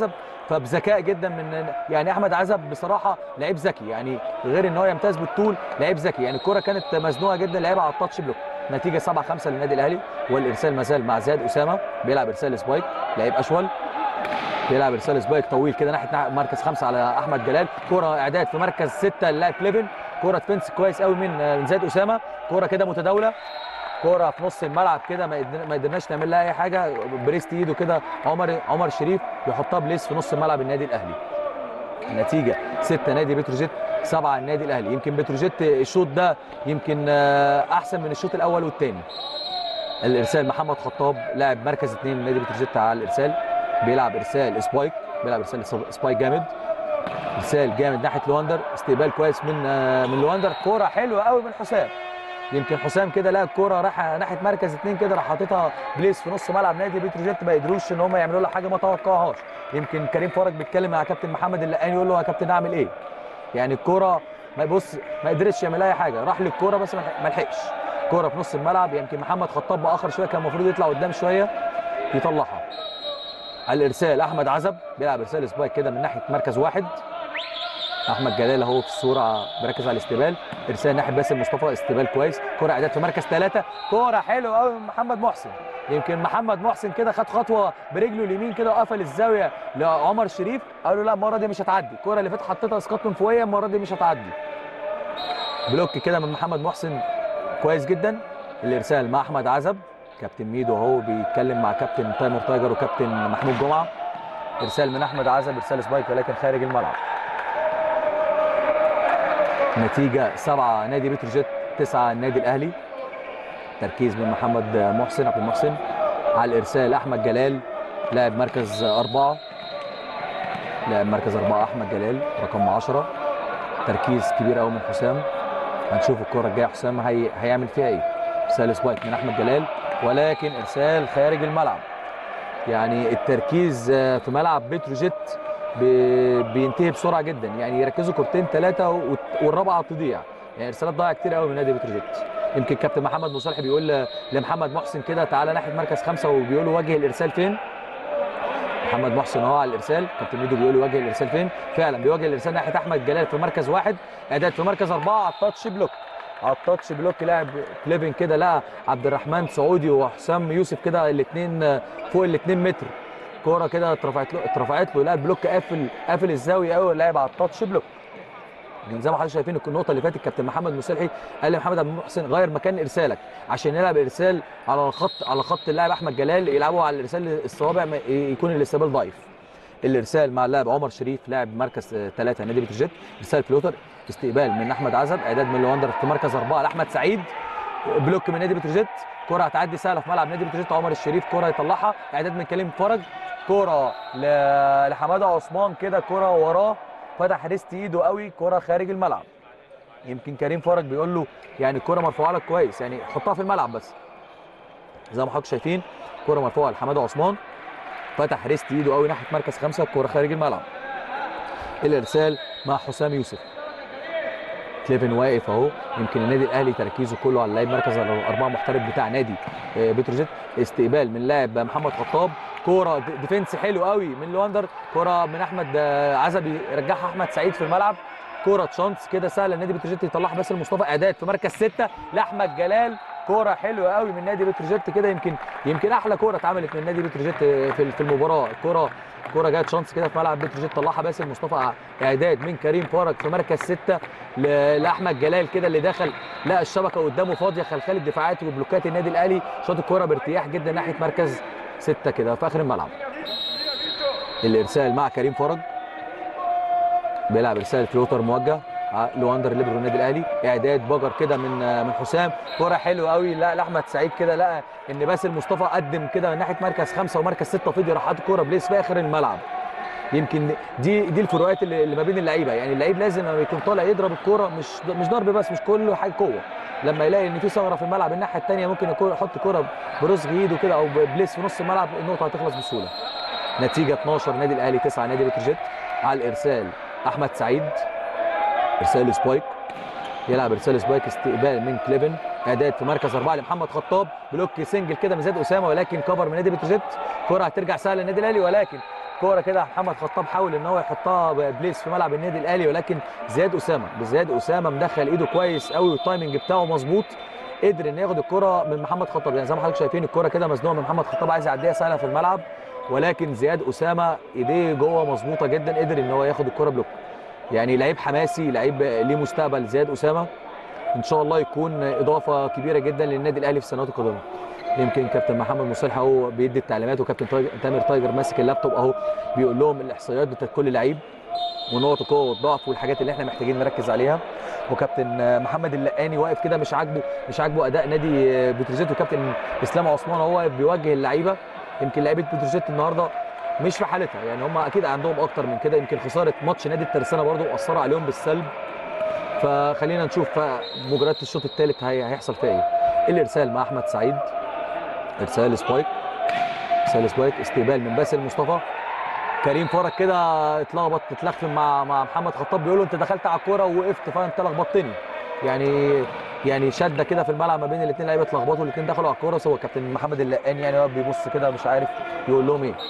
فبذكاء جدا من يعني احمد عزب بصراحه لعيب ذكي يعني غير ان هو يمتاز بالطول لعيب ذكي يعني الكره كانت مزنوقه جدا لعيبه على التاتش بلوك نتيجه 7 5 للنادي الاهلي والارسال ما زال مع زياد اسامه بيلعب ارسال سبايك لعيب اشول بيلعب ارسال سبايك طويل كده ناحيه مركز خمسه على احمد جلال كره اعداد في مركز سته للاعب كليفن كره فينس كويس قوي من من زياد اسامه كره كده متداوله كرة في نص الملعب كده ما قدر- ما قدرناش نعمل لها اي حاجه بريست ايده كده عمر عمر شريف يحطها بليس في نص ملعب النادي الاهلي النتيجه 6 نادي بتروجيت 7 النادي الاهلي يمكن بتروجيت الشوط ده يمكن آه، احسن من الشوط الاول والثاني الارسال محمد خطاب لاعب مركز اثنين النادي بتروجيت على الارسال بيلعب ارسال سبايك بيلعب ارسال سبايك جامد ارسال جامد ناحيه لواندر استقبال كويس من آه، من لواندر كوره حلوه قوي من حسام يمكن حسام كده لقى الكوره رايحه ناحيه مركز اثنين كده راح حاططها بليس في نص ملعب نادي بتروجيت ما قدروش ان هم يعملوا له حاجه ما توقعهاش يمكن كريم فرج بيتكلم مع كابتن محمد اللقاني يقول له يا كابتن اعمل ايه يعني الكوره ما بص ما قدرش يعمل اي حاجه راح للكوره بس ما ما لحقش كوره في نص الملعب يمكن محمد خطاب باخر شويه كان المفروض يطلع قدام شويه يطلعها على الارسال احمد عزب بيلعب ارسال سبايك كده من ناحيه مركز واحد احمد جلال اهو في الصوره بيركز على الاستقبال ارسال ناحيه باسم مصطفى استقبال كويس كره اعداد في مركز ثلاثه كره حلوه قوي من محمد محسن يمكن محمد محسن كده خد خطوه برجله اليمين كده وقفل الزاويه لعمر شريف قال له لا المره دي مش هتعدي الكره اللي فاتت حطيتها اسقاط من فوقيه المره دي مش هتعدي بلوك كده من محمد محسن كويس جدا الارسال مع احمد عزب كابتن ميدو اهو بيتكلم مع كابتن تايمر تايجر وكابتن محمود جمعه ارسال من احمد عزب ارسال سبايك ولكن خارج الملعب نتيجة سبعة نادي بتروجيت تسعة النادي الأهلي تركيز من محمد محسن عبد المحسن على الإرسال أحمد جلال لاعب مركز أربعة لاعب مركز أربعة أحمد جلال رقم عشرة تركيز كبير قوي من حسام هنشوف الكرة الجاية حسام هي... هيعمل فيها إيه إرسال سبايك من أحمد جلال ولكن إرسال خارج الملعب يعني التركيز آه، في ملعب بتروجيت ب- بينتهي بسرعه جدا يعني يركزوا كورتين ثلاثه والرابعه تضيع يعني ارسالات ضايعه كتير قوي من نادي بتروجيت يمكن كابتن محمد مصالح بيقول ل- لمحمد محسن كده تعالى ناحيه مركز خمسه وبيقول له وجه الارسال فين محمد محسن اهو على الارسال كابتن ميدو بيقول له وجه الارسال فين فعلا بيوجه الارسال ناحيه احمد جلال في مركز واحد اعداد في مركز اربعه على التاتش بلوك على التاتش بلوك لاعب كليفن كده لقى عبد الرحمن سعودي وحسام يوسف كده الاثنين فوق الاثنين متر كوره كده اترفعت له اترفعت له لقى البلوك قافل قافل الزاويه قوي لاعب على التاتش بلوك يعني زي ما حضرتك شايفين النقطه اللي فاتت كابتن محمد مسلحي قال لمحمد عبد المحسن غير مكان ارسالك عشان يلعب ارسال على الخط على خط اللاعب احمد جلال يلعبوا على الارسال الصوابع ما- يكون الاستقبال ضعيف الارسال مع اللاعب عمر شريف لاعب مركز ثلاثه نادي بتروجيت ارسال فلوتر استقبال من احمد عزب اعداد من لواندر في مركز اربعه لاحمد سعيد بلوك من نادي بتروجيت كره هتعدي سهله في ملعب نادي بتروجيت عمر الشريف كره يطلعها اعداد من كريم فرج كره ل- لحماده عثمان كده كره وراه فتح ريست ايده قوي كره خارج الملعب يمكن كريم فرج بيقول له يعني الكره مرفوعه لك كويس يعني حطها في الملعب بس زي ما حضرتك شايفين كره مرفوعه لحماده عثمان فتح ريست ايده قوي ناحيه مركز خمسه الكره خارج الملعب الارسال مع حسام يوسف كليفن واقف اهو يمكن النادي الاهلي تركيزه كله على اللاعب مركز الاربعه محترف بتاع نادي آه، بتروجيت استقبال من لاعب محمد خطاب كوره د- ديفنس حلو قوي من لواندر كوره من احمد آه، عزبي يرجعها احمد سعيد في الملعب كوره تشانس كده سهله النادي بتروجيت يطلعها باسل مصطفى اعداد في مركز سته لاحمد جلال كوره حلوه قوي من نادي بتروجيت كده يمكن يمكن احلى كوره اتعملت من نادي بتروجيت آه، في في المباراه الكوره كوره جت شانس كده في ملعب بتروجيت طلعها باسل مصطفى اعداد من كريم فرج في مركز سته ل- لاحمد جلال كده اللي دخل لقى الشبكه قدامه فاضيه خلخال الدفاعات وبلوكات النادي الاهلي شاط الكوره بارتياح جدا ناحيه مركز سته كده في اخر الملعب الارسال مع كريم فرج بيلعب ارسال فلوتر موجه ع- لواندر ليبرو النادي الاهلي اعداد بجر كده من من حسام كوره حلوه قوي لا لاحمد سعيد كده لقى ان باسل مصطفى قدم كده من ناحيه مركز خمسه ومركز سته فضي راح حاطط كوره بليس في اخر الملعب يمكن دي دي الفروقات اللي اللي ما بين اللعيبه يعني اللعيب لازم لما يكون طالع يضرب الكوره مش مش ضرب بس مش كله حاجه قوه لما يلاقي ان في ثغره في الملعب الناحيه الثانيه ممكن يكون يحط كوره برزق ايده كده او بليس في نص الملعب النقطه هتخلص بسهوله نتيجه 12 نادي الاهلي 9 نادي بتروجيت على الارسال احمد سعيد ارسال سبايك يلعب ارسال سبايك استقبال من كليفن اعداد في مركز اربعه لمحمد خطاب بلوك سنجل كده من زياد اسامه ولكن كفر من نادي بتروجيت كره هترجع سهله للنادي الاهلي ولكن كوره كده محمد خطاب حاول ان هو يحطها بليس في ملعب النادي الاهلي ولكن زياد اسامه بزياد اسامه مدخل ايده كويس قوي والتايمنج بتاعه مظبوط قدر ان ياخد الكره من محمد خطاب يعني زي ما حضرتك شايفين الكره كده مزنوقه من محمد خطاب عايز يعديها سهله في الملعب ولكن زياد اسامه ايديه جوه مظبوطه جدا قدر ان هو ياخد الكره بلوك يعني لعيب حماسي لعيب ليه مستقبل زياد اسامه ان شاء الله يكون اضافه كبيره جدا للنادي الاهلي في السنوات القادمه يمكن كابتن محمد مصلح اهو بيدي التعليمات وكابتن تايجر- تامر تايجر ماسك اللابتوب اهو بيقول لهم الاحصائيات بتاعت كل لعيب ونقط القوه والضعف والحاجات اللي احنا محتاجين نركز عليها وكابتن آه، محمد اللقاني واقف كده مش عاجبه مش عاجبه اداء نادي آه، بتروجيت وكابتن اسلام عثمان هو واقف بيوجه اللعيبه يمكن لعيبه بتروجيت النهارده مش في حالتها يعني هم اكيد عندهم اكتر من كده يمكن خساره ماتش نادي الترسانه برضو مأثره عليهم بالسلب فخلينا نشوف مجريات الشوط الثالث هيحصل فيها ايه الارسال مع احمد سعيد ارسال سبايك ارسال سبايك استقبال من باسل مصطفى كريم فرج كده اتلخبط اتلخفن مع مع محمد خطاب بيقول له انت دخلت على الكوره ووقفت فانت لخبطتني يعني يعني شده كده في الملعب ما بين الاثنين لعيبه اتلخبطوا الاثنين دخلوا على الكوره سواء كابتن محمد اللقاني يعني واقف بيبص كده مش عارف يقول لهم ايه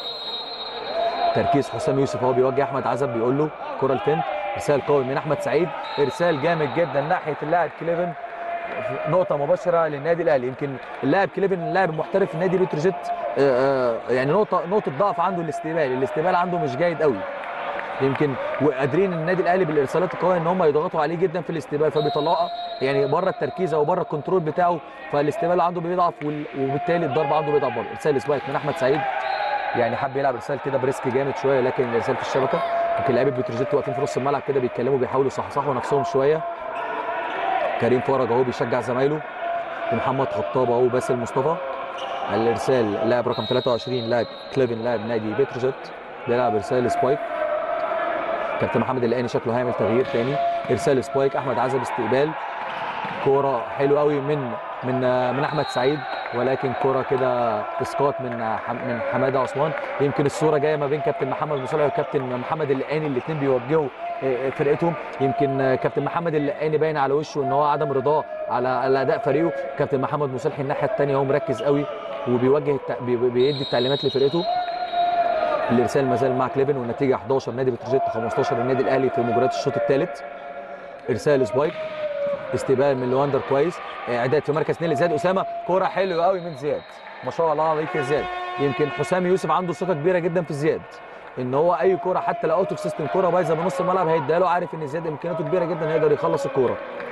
تركيز حسام يوسف هو بيوجه احمد عزب بيقول له كره الفنت ارسال قوي من احمد سعيد ارسال جامد جدا ناحيه اللاعب كليفن نقطه مباشره للنادي الاهلي يمكن اللاعب كليفن اللاعب المحترف في نادي بتروجيت آه، آه، يعني نقطه نقطه ضعف عنده الاستقبال الاستقبال عنده مش جيد قوي يمكن وقادرين النادي الاهلي بالارسالات القويه ان هم يضغطوا عليه جدا في الاستقبال فبيطلعوا يعني بره التركيز او بره الكنترول بتاعه فالاستقبال عنده بيضعف وال- وبالتالي الضرب عنده بيضعف برضه ارسال سبايك من احمد سعيد يعني حب يلعب ارسال كده بريسك جامد شويه لكن الارسال في الشبكه يمكن لعيبه بتروجيت واقفين في نص الملعب كده بيتكلموا بيحاولوا يصحصحوا نفسهم شويه كريم فرج اهو بيشجع زمايله ومحمد خطاب اهو باسل مصطفى الارسال اللاعب رقم 23 لاعب كليفن لاعب نادي بتروجيت بيلعب ارسال سبايك كابتن محمد اللقاني شكله هيعمل تغيير تاني ارسال سبايك احمد عزب استقبال كوره حلوه قوي من من من احمد سعيد ولكن كوره كده اسقاط من حم- من حماده عثمان يمكن الصوره جايه ما بين كابتن محمد مصالح وكابتن محمد اللقاني الاثنين بيوجهوا آه، فرقتهم يمكن آه، كابتن محمد اللقاني باين على وشه ان هو عدم رضاه على على اداء فريقه كابتن محمد مصالح الناحيه الثانيه هو مركز قوي وبيوجه الت- بي- بيدي التعليمات لفرقته الارسال ما زال مع كليفن والنتيجه 11 نادي بتروجيت 15 النادي الاهلي في مباراه الشوط الثالث ارسال سبايك استقبال من لواندر كويس اعداد في مركز نيل زياد اسامه كوره حلوه قوي من زياد ما شاء الله عليك يا زياد يمكن حسام يوسف عنده ثقه كبيره جدا في زياد ان هو اي كوره حتى لو اوت اوف سيستم كوره بايظه بنص الملعب هيديها له عارف ان زياد امكانياته كبيره جدا هيقدر يخلص الكوره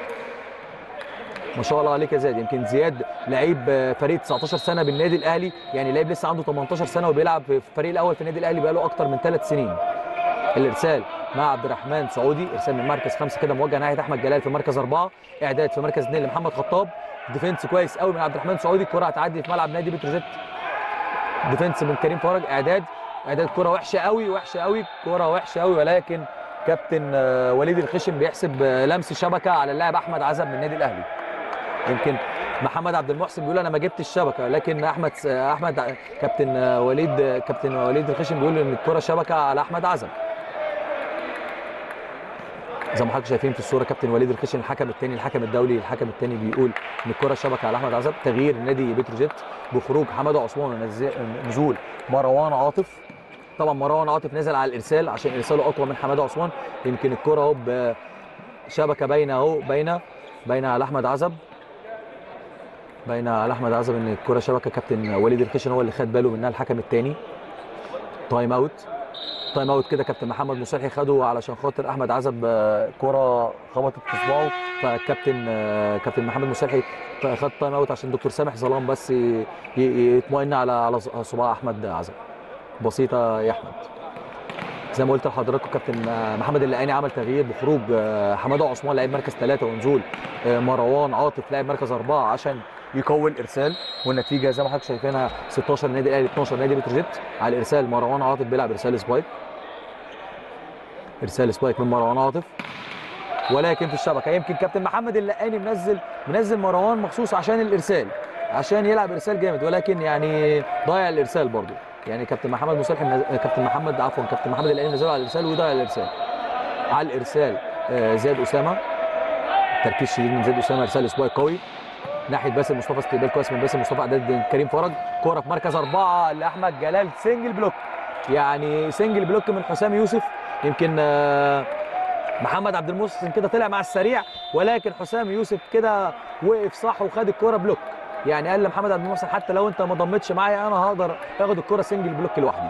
ما شاء الله عليك يا زياد يمكن زياد لعيب آه، فريق 19 سنه بالنادي الاهلي يعني لعيب لسه عنده 18 سنه وبيلعب في الفريق الاول في النادي الاهلي بقاله اكتر من ثلاث سنين الارسال مع عبد الرحمن سعودي ارسال من مركز خمسه كده موجه ناحيه احمد جلال في مركز اربعه اعداد في مركز اثنين لمحمد خطاب ديفنس كويس قوي من عبد الرحمن سعودي الكره هتعدي في ملعب نادي بتروجيت ديفنس من كريم فرج اعداد اعداد كره وحشه قوي وحشه قوي كره وحشه قوي ولكن كابتن آه، وليد الخشن بيحسب آه، لمس شبكه على اللاعب احمد عزب من النادي الاهلي يمكن محمد عبد المحسن بيقول انا ما جبت الشبكه لكن احمد احمد ع- كابتن آه، وليد آه، كابتن وليد الخشن بيقول ان الكره شبكه على احمد عزب زي ما حضراتكم شايفين في الصوره كابتن وليد الخشن الحكم الثاني الحكم الدولي الحكم الثاني بيقول ان الكره شبكه على احمد عزب تغيير نادي بتروجيت بخروج حماده عثمان ونز- نزول مروان عاطف طبعا مروان عاطف نزل على الارسال عشان ارساله اقوى من حماده عثمان يمكن الكره اهو بشبكه باينه اهو باينه باينه على احمد عزب باينه على احمد عزب ان الكره شبكه كابتن وليد الخشن هو اللي خد باله منها الحكم الثاني تايم اوت تايم اوت كده كابتن محمد مصلحي خده علشان خاطر احمد عزب آه، كره خبطت في صباعه فكابتن آه، كابتن محمد مصلحي خد تايم اوت عشان دكتور سامح ظلام بس ي- ي- يطمئن على على صباع احمد عزب بسيطه يا احمد زي ما قلت لحضراتكم كابتن آه، محمد اللقاني عمل تغيير بخروج آه، حماده عثمان لاعب مركز ثلاثه ونزول آه، مروان عاطف لاعب مركز اربعه عشان يقوي الارسال والنتيجه زي ما حضرتك شايفينها 16 نادي الاهلي 12 نادي بتروجيت على الارسال مروان عاطف بيلعب ارسال سبايك ارسال سبايك من مروان عاطف ولكن في الشبكه يمكن كابتن محمد اللقاني منزل منزل مروان مخصوص عشان الارسال عشان يلعب ارسال جامد ولكن يعني ضيع الارسال برضه يعني كابتن محمد مصالح منز... كابتن محمد عفوا كابتن محمد اللقاني نزله على الارسال وضيع الارسال على الارسال آه، زياد اسامه تركيز شديد من زياد اسامه ارسال سبايك قوي ناحيه باسل مصطفى استقبال كويس من باسل مصطفى اعداد كريم فرج كوره في مركز اربعه لاحمد جلال سنجل بلوك يعني سنجل بلوك من حسام يوسف يمكن آه، محمد عبد المحسن كده طلع مع السريع ولكن حسام يوسف كده وقف صح وخد الكرة بلوك يعني قال لمحمد عبد المحسن حتى لو انت ما ضمتش معايا انا هقدر اخد الكرة سنجل بلوك لوحدي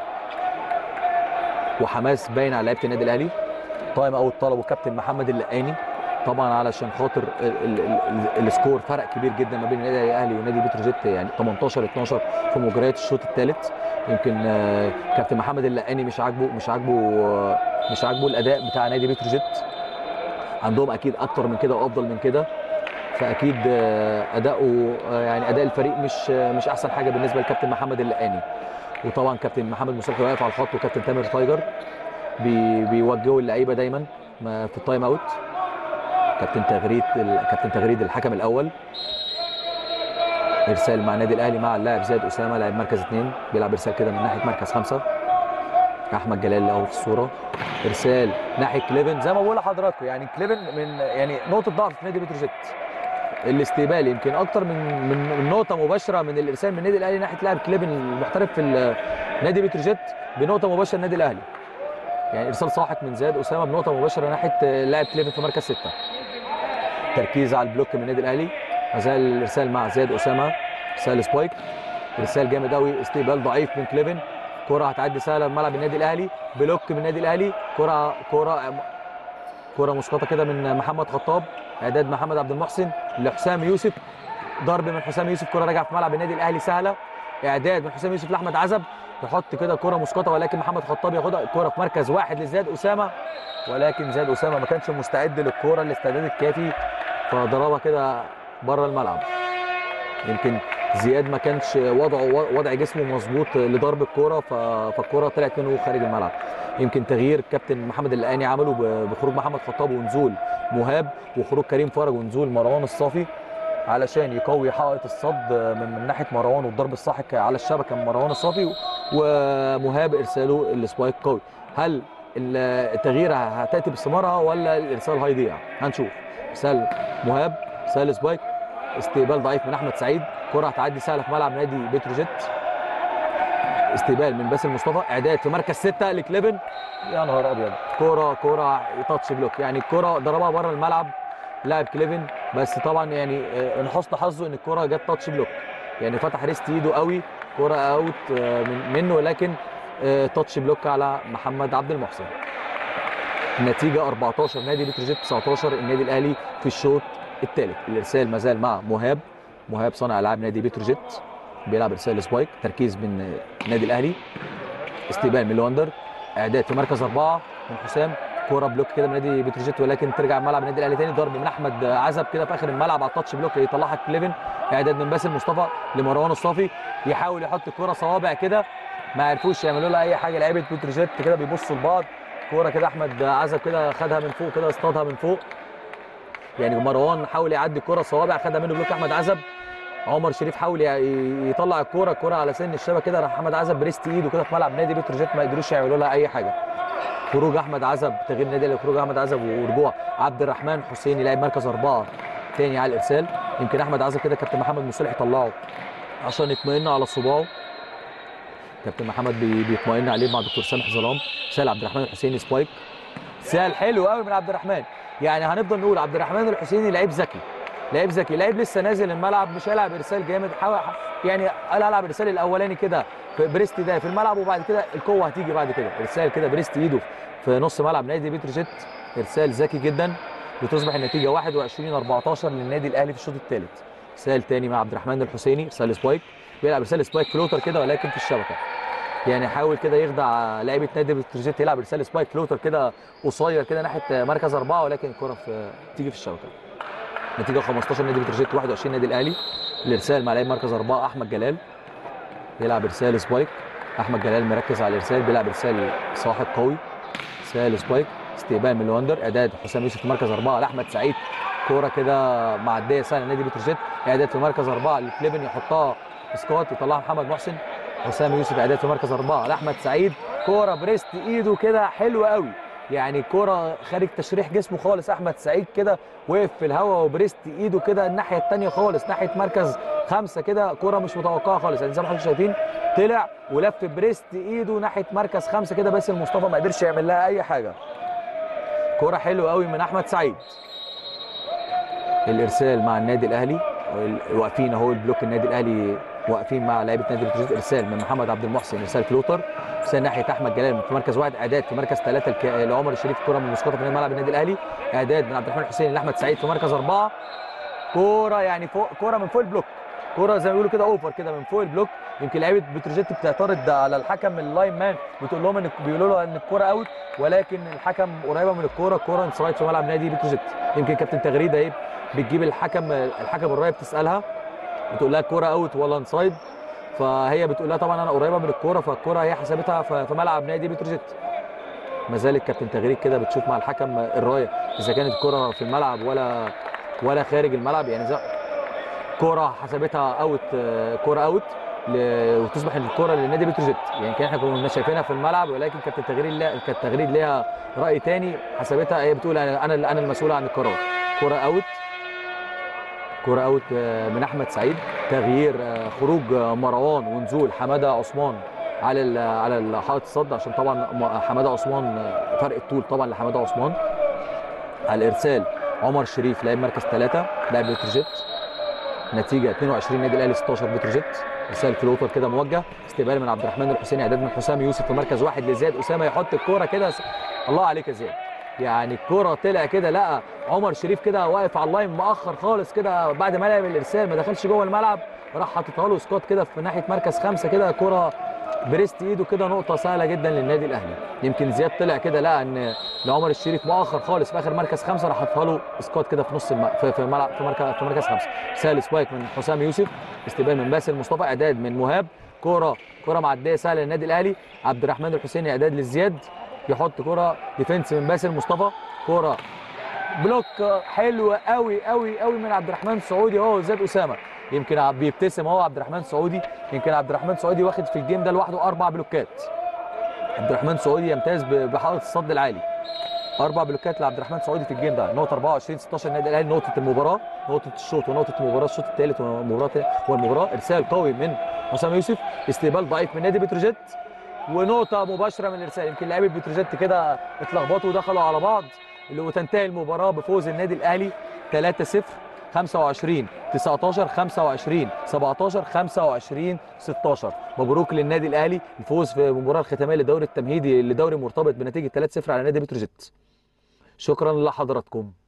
وحماس باين على لعيبه النادي الاهلي تايم اوت طلبه كابتن محمد اللقاني طبعا علشان خاطر ال- ال- ال- السكور فرق كبير جدا ما بين النادي الاهلي ونادي بتروجيت يعني 18 12 في مجريات الشوط الثالث يمكن آه، كابتن محمد اللقاني مش عاجبه مش عاجبه آه، مش عاجبه الاداء بتاع نادي بتروجيت عندهم اكيد اكتر من كده وافضل من كده فاكيد آه، اداؤه آه، يعني اداء الفريق مش آه، مش احسن حاجه بالنسبه لكابتن محمد اللقاني وطبعا كابتن محمد مصطفى واقف على الخط وكابتن تامر تايجر بي بيوجهوا اللعيبه دايما ما في التايم اوت كابتن تغريد كابتن تغريد الحكم الاول ارسال مع النادي الاهلي مع اللاعب زياد اسامه لاعب مركز اثنين بيلعب ارسال كده من ناحيه مركز خمسه احمد جلال اهو في الصوره ارسال ناحيه كليفن زي ما بقول لحضراتكم يعني كليفن من يعني نقطه ضعف في نادي بتروجيت الاستقبال يمكن اكتر من من من نقطه مباشره من الارسال من النادي الاهلي ناحيه لاعب كليفن المحترف في ال- نادي بتروجيت بنقطه مباشره النادي الاهلي يعني ارسال ساحق من زياد اسامه بنقطه مباشره ناحيه لاعب كليفن في مركز سته تركيز على البلوك من النادي الاهلي ما زال الارسال مع زياد اسامه ارسال سبايك ارسال جامد قوي استقبال ضعيف من كليفن كره هتعدي سهله من ملعب النادي الاهلي بلوك من النادي الاهلي كره كره كره مسقطه كده من محمد خطاب اعداد محمد عبد المحسن لحسام يوسف ضرب من حسام يوسف كره راجعه في ملعب النادي الاهلي سهله اعداد من حسام يوسف لاحمد عزب يحط كده كره مسقطه ولكن محمد خطاب ياخدها الكره في مركز واحد لزياد اسامه ولكن زياد اسامه ما كانش مستعد للكره الاستعداد الكافي فضربها كده بره الملعب يمكن زياد ما كانش وضعه وضع جسمه مظبوط لضرب الكوره ف- فالكوره طلعت منه خارج الملعب يمكن تغيير كابتن محمد اللقاني عمله ب- بخروج محمد خطاب ونزول مهاب وخروج كريم فرج ونزول مروان الصافي علشان يقوي حائط الصد من, من ناحيه مروان والضرب الساحق على الشبكه من مروان الصافي ومهاب ارساله السبايك قوي هل التغيير هتاتي بثمارها ولا الارسال هيضيع هنشوف ارسال مهاب ارسال سبايك استقبال ضعيف من احمد سعيد كره هتعدي سهله في ملعب نادي بتروجيت استقبال من باسل مصطفى اعداد في مركز سته لكليفن يا نهار ابيض كوره كوره تاتش بلوك يعني الكوره ضربها بره الملعب لاعب كليفن بس طبعا يعني آه، من حسن حظه ان الكوره جت تاتش بلوك يعني فتح ريست ايده قوي كوره اوت آه، من- منه لكن آه، تاتش بلوك على محمد عبد المحسن النتيجه 14 نادي بتروجيت 19 النادي الاهلي في الشوط الثالث الارسال ما زال مع مهاب مهاب صانع العاب نادي بتروجيت بيلعب ارسال سبايك تركيز من النادي الاهلي استقبال من لوندر اعداد في مركز اربعه من حسام كوره بلوك كده من نادي بتروجيت ولكن ترجع ملعب النادي الاهلي تاني ضرب من احمد عزب كده في اخر الملعب على التاتش بلوك يطلعها كليفن اعداد من باسل مصطفى لمروان الصافي يحاول يحط الكوره صوابع كده ما عرفوش يعملوا لها اي حاجه لعيبه بتروجيت كده بيبصوا لبعض كوره كده احمد عزب كده خدها من فوق كده اصطادها من فوق يعني مروان حاول يعدي الكوره صوابع خدها منه بلوك احمد عزب عمر شريف حاول ي- يطلع الكوره الكوره على سن الشبكه كده راح احمد عزب بريست ايده كده في ملعب نادي بتروجيت ما قدروش يعملوا لها اي حاجه خروج احمد عزب تغيير النادي الاهلي خروج احمد عزب ورجوع عبد الرحمن حسيني لاعب مركز اربعه تاني على الارسال يمكن احمد عزب كده كابتن محمد مصلح يطلعه عشان يطمئن على صباعه كابتن محمد بي- بيطمئن عليه مع دكتور سامح ظلام سال عبد الرحمن الحسيني سبايك سال حلو قوي من عبد الرحمن يعني هنفضل نقول عبد الرحمن الحسيني لعيب ذكي لعيب ذكي لعيب لسه نازل الملعب مش هيلعب ارسال جامد حاول يعني قال هلعب الارسال الاولاني كده في بريست ده في الملعب وبعد كده القوه هتيجي بعد كده ارسال كده بريست ايده في نص ملعب نادي بتروجيت ارسال ذكي جدا بتصبح النتيجه 21 14 للنادي الاهلي في الشوط الثالث ارسال تاني مع عبد الرحمن الحسيني ارسال سبايك بيلعب ارسال سبايك فلوتر كده ولكن في الشبكه يعني حاول كده يخدع لعيبه نادي بتروجيت يلعب ارسال سبايك فلوتر كده قصير كده ناحيه مركز اربعه ولكن الكره في تيجي في الشبكه نتيجه 15 نادي بتروجيت 21 نادي الاهلي الارسال مع لعيب مركز اربعه احمد جلال بيلعب ارسال سبايك احمد جلال مركز على الارسال بيلعب ارسال صاحب قوي ارسال سبايك استقبال من لوندر اعداد حسام يوسف في مركز اربعه لاحمد سعيد كوره كده معديه سهله نادي بتروجيت اعداد في مركز اربعه لكليفن يحطها سكوت يطلعها محمد محسن حسام يوسف اعداد في مركز اربعه لاحمد سعيد كوره بريست ايده كده حلوه قوي يعني كرة خارج تشريح جسمه خالص احمد سعيد كده وقف في الهواء وبريست ايده كده الناحيه الثانيه خالص ناحيه مركز خمسه كده كرة مش متوقعه خالص يعني زي ما حضرتك شايفين طلع ولف بريست ايده ناحيه مركز خمسه كده باسل مصطفى ما قدرش يعمل لها اي حاجه كرة حلوه قوي من احمد سعيد الارسال مع النادي الاهلي واقفين اهو البلوك النادي الاهلي واقفين مع لعيبه نادي بتروجيت ارسال من محمد عبد المحسن ارسال فلوتر ارسال ناحيه احمد جلال في مركز واحد اعداد في مركز ثلاثه الك... لعمر الشريف كره من مسقطه في ملعب النادي الاهلي اعداد من عبد الرحمن حسين لاحمد سعيد في مركز اربعه كوره يعني فوق كوره من فوق البلوك كوره زي ما بيقولوا كده اوفر كده من فوق البلوك يمكن لعيبه بتروجيت بتعترض على الحكم اللاين مان بتقول لهم ان بيقولوا له ان الكوره اوت ولكن الحكم قريبه من الكوره الكوره انسايد في ملعب نادي بتروجيت يمكن كابتن تغريده ايه بتجيب الحكم الحكم الرايه بتسالها بتقول لها الكوره اوت ولا انسايد فهي بتقول لها طبعا انا قريبه من الكوره فالكوره هي حسبتها في ملعب نادي بتروجيت ما زال الكابتن تغريد كده بتشوف مع الحكم الرايه اذا كانت الكوره في الملعب ولا ولا خارج الملعب يعني زي كوره حسبتها اوت كوره اوت ل... وتصبح الكوره للنادي بتروجيت يعني كان احنا كنا شايفينها في الملعب ولكن كابتن تغريد لا كانت تغريد ليها راي تاني حسبتها هي بتقول انا انا انا المسؤول عن القرار كوره اوت كوره اوت من احمد سعيد تغيير خروج مروان ونزول حماده عثمان على على حائط الصد عشان طبعا حماده عثمان فرق الطول طبعا لحماده عثمان على الارسال عمر شريف لاعب مركز ثلاثه لاعب بتروجيت نتيجه 22 نادي الاهلي 16 بتروجيت رسالة فلوتر كده موجه استقبال من عبد الرحمن الحسيني اعداد من حسام يوسف في مركز واحد لزياد اسامه يحط الكوره كده الله عليك يا زياد يعني الكرة طلع كده لقى عمر شريف كده واقف على اللاين مؤخر خالص كده بعد ما لعب الارسال ما دخلش جوه الملعب راح حاططها له سكوت كده في ناحيه مركز خمسه كده كرة بريست ايده كده نقطه سهله جدا للنادي الاهلي يمكن زياد طلع كده لقى ان عمر الشريف مؤخر خالص في اخر مركز خمسه راح حاططها له سكوت كده في نص الم... في في ملعب في مركز في مركز خمسه رساله سبايك من حسام يوسف استقبال من باسل مصطفى اعداد من مهاب كوره كوره معديه سهله للنادي الاهلي عبد الرحمن الحسيني اعداد للزياد يحط كوره ديفنس من باسل مصطفى كوره بلوك حلو قوي قوي قوي من عبد الرحمن سعودي هو وزياد اسامه يمكن بيبتسم هو عبد الرحمن سعودي يمكن عبد الرحمن سعودي واخد في الجيم ده لوحده اربع بلوكات عبد الرحمن سعودي يمتاز بحائط الصد العالي اربع بلوكات لعبد الرحمن سعودي في الجيم ده نقطه 24 16 النادي الاهلي نقطه المباراه نقطه الشوط ونقطه المباراه الشوط الثالث والمباراه والمباراه ارسال قوي من حسام يوسف استقبال ضعيف من نادي بتروجيت ونقطه مباشره من الارسال يمكن لعيبه بتروجيت كده اتلخبطوا ودخلوا على بعض وتنتهي المباراه بفوز النادي الاهلي 3-0 25 19 25 17 25 16 مبروك للنادي الاهلي الفوز في المباراه الختاميه للدوري التمهيدي لدوري مرتبط بنتيجه 3-0 على نادي بتروجيت شكرا لحضراتكم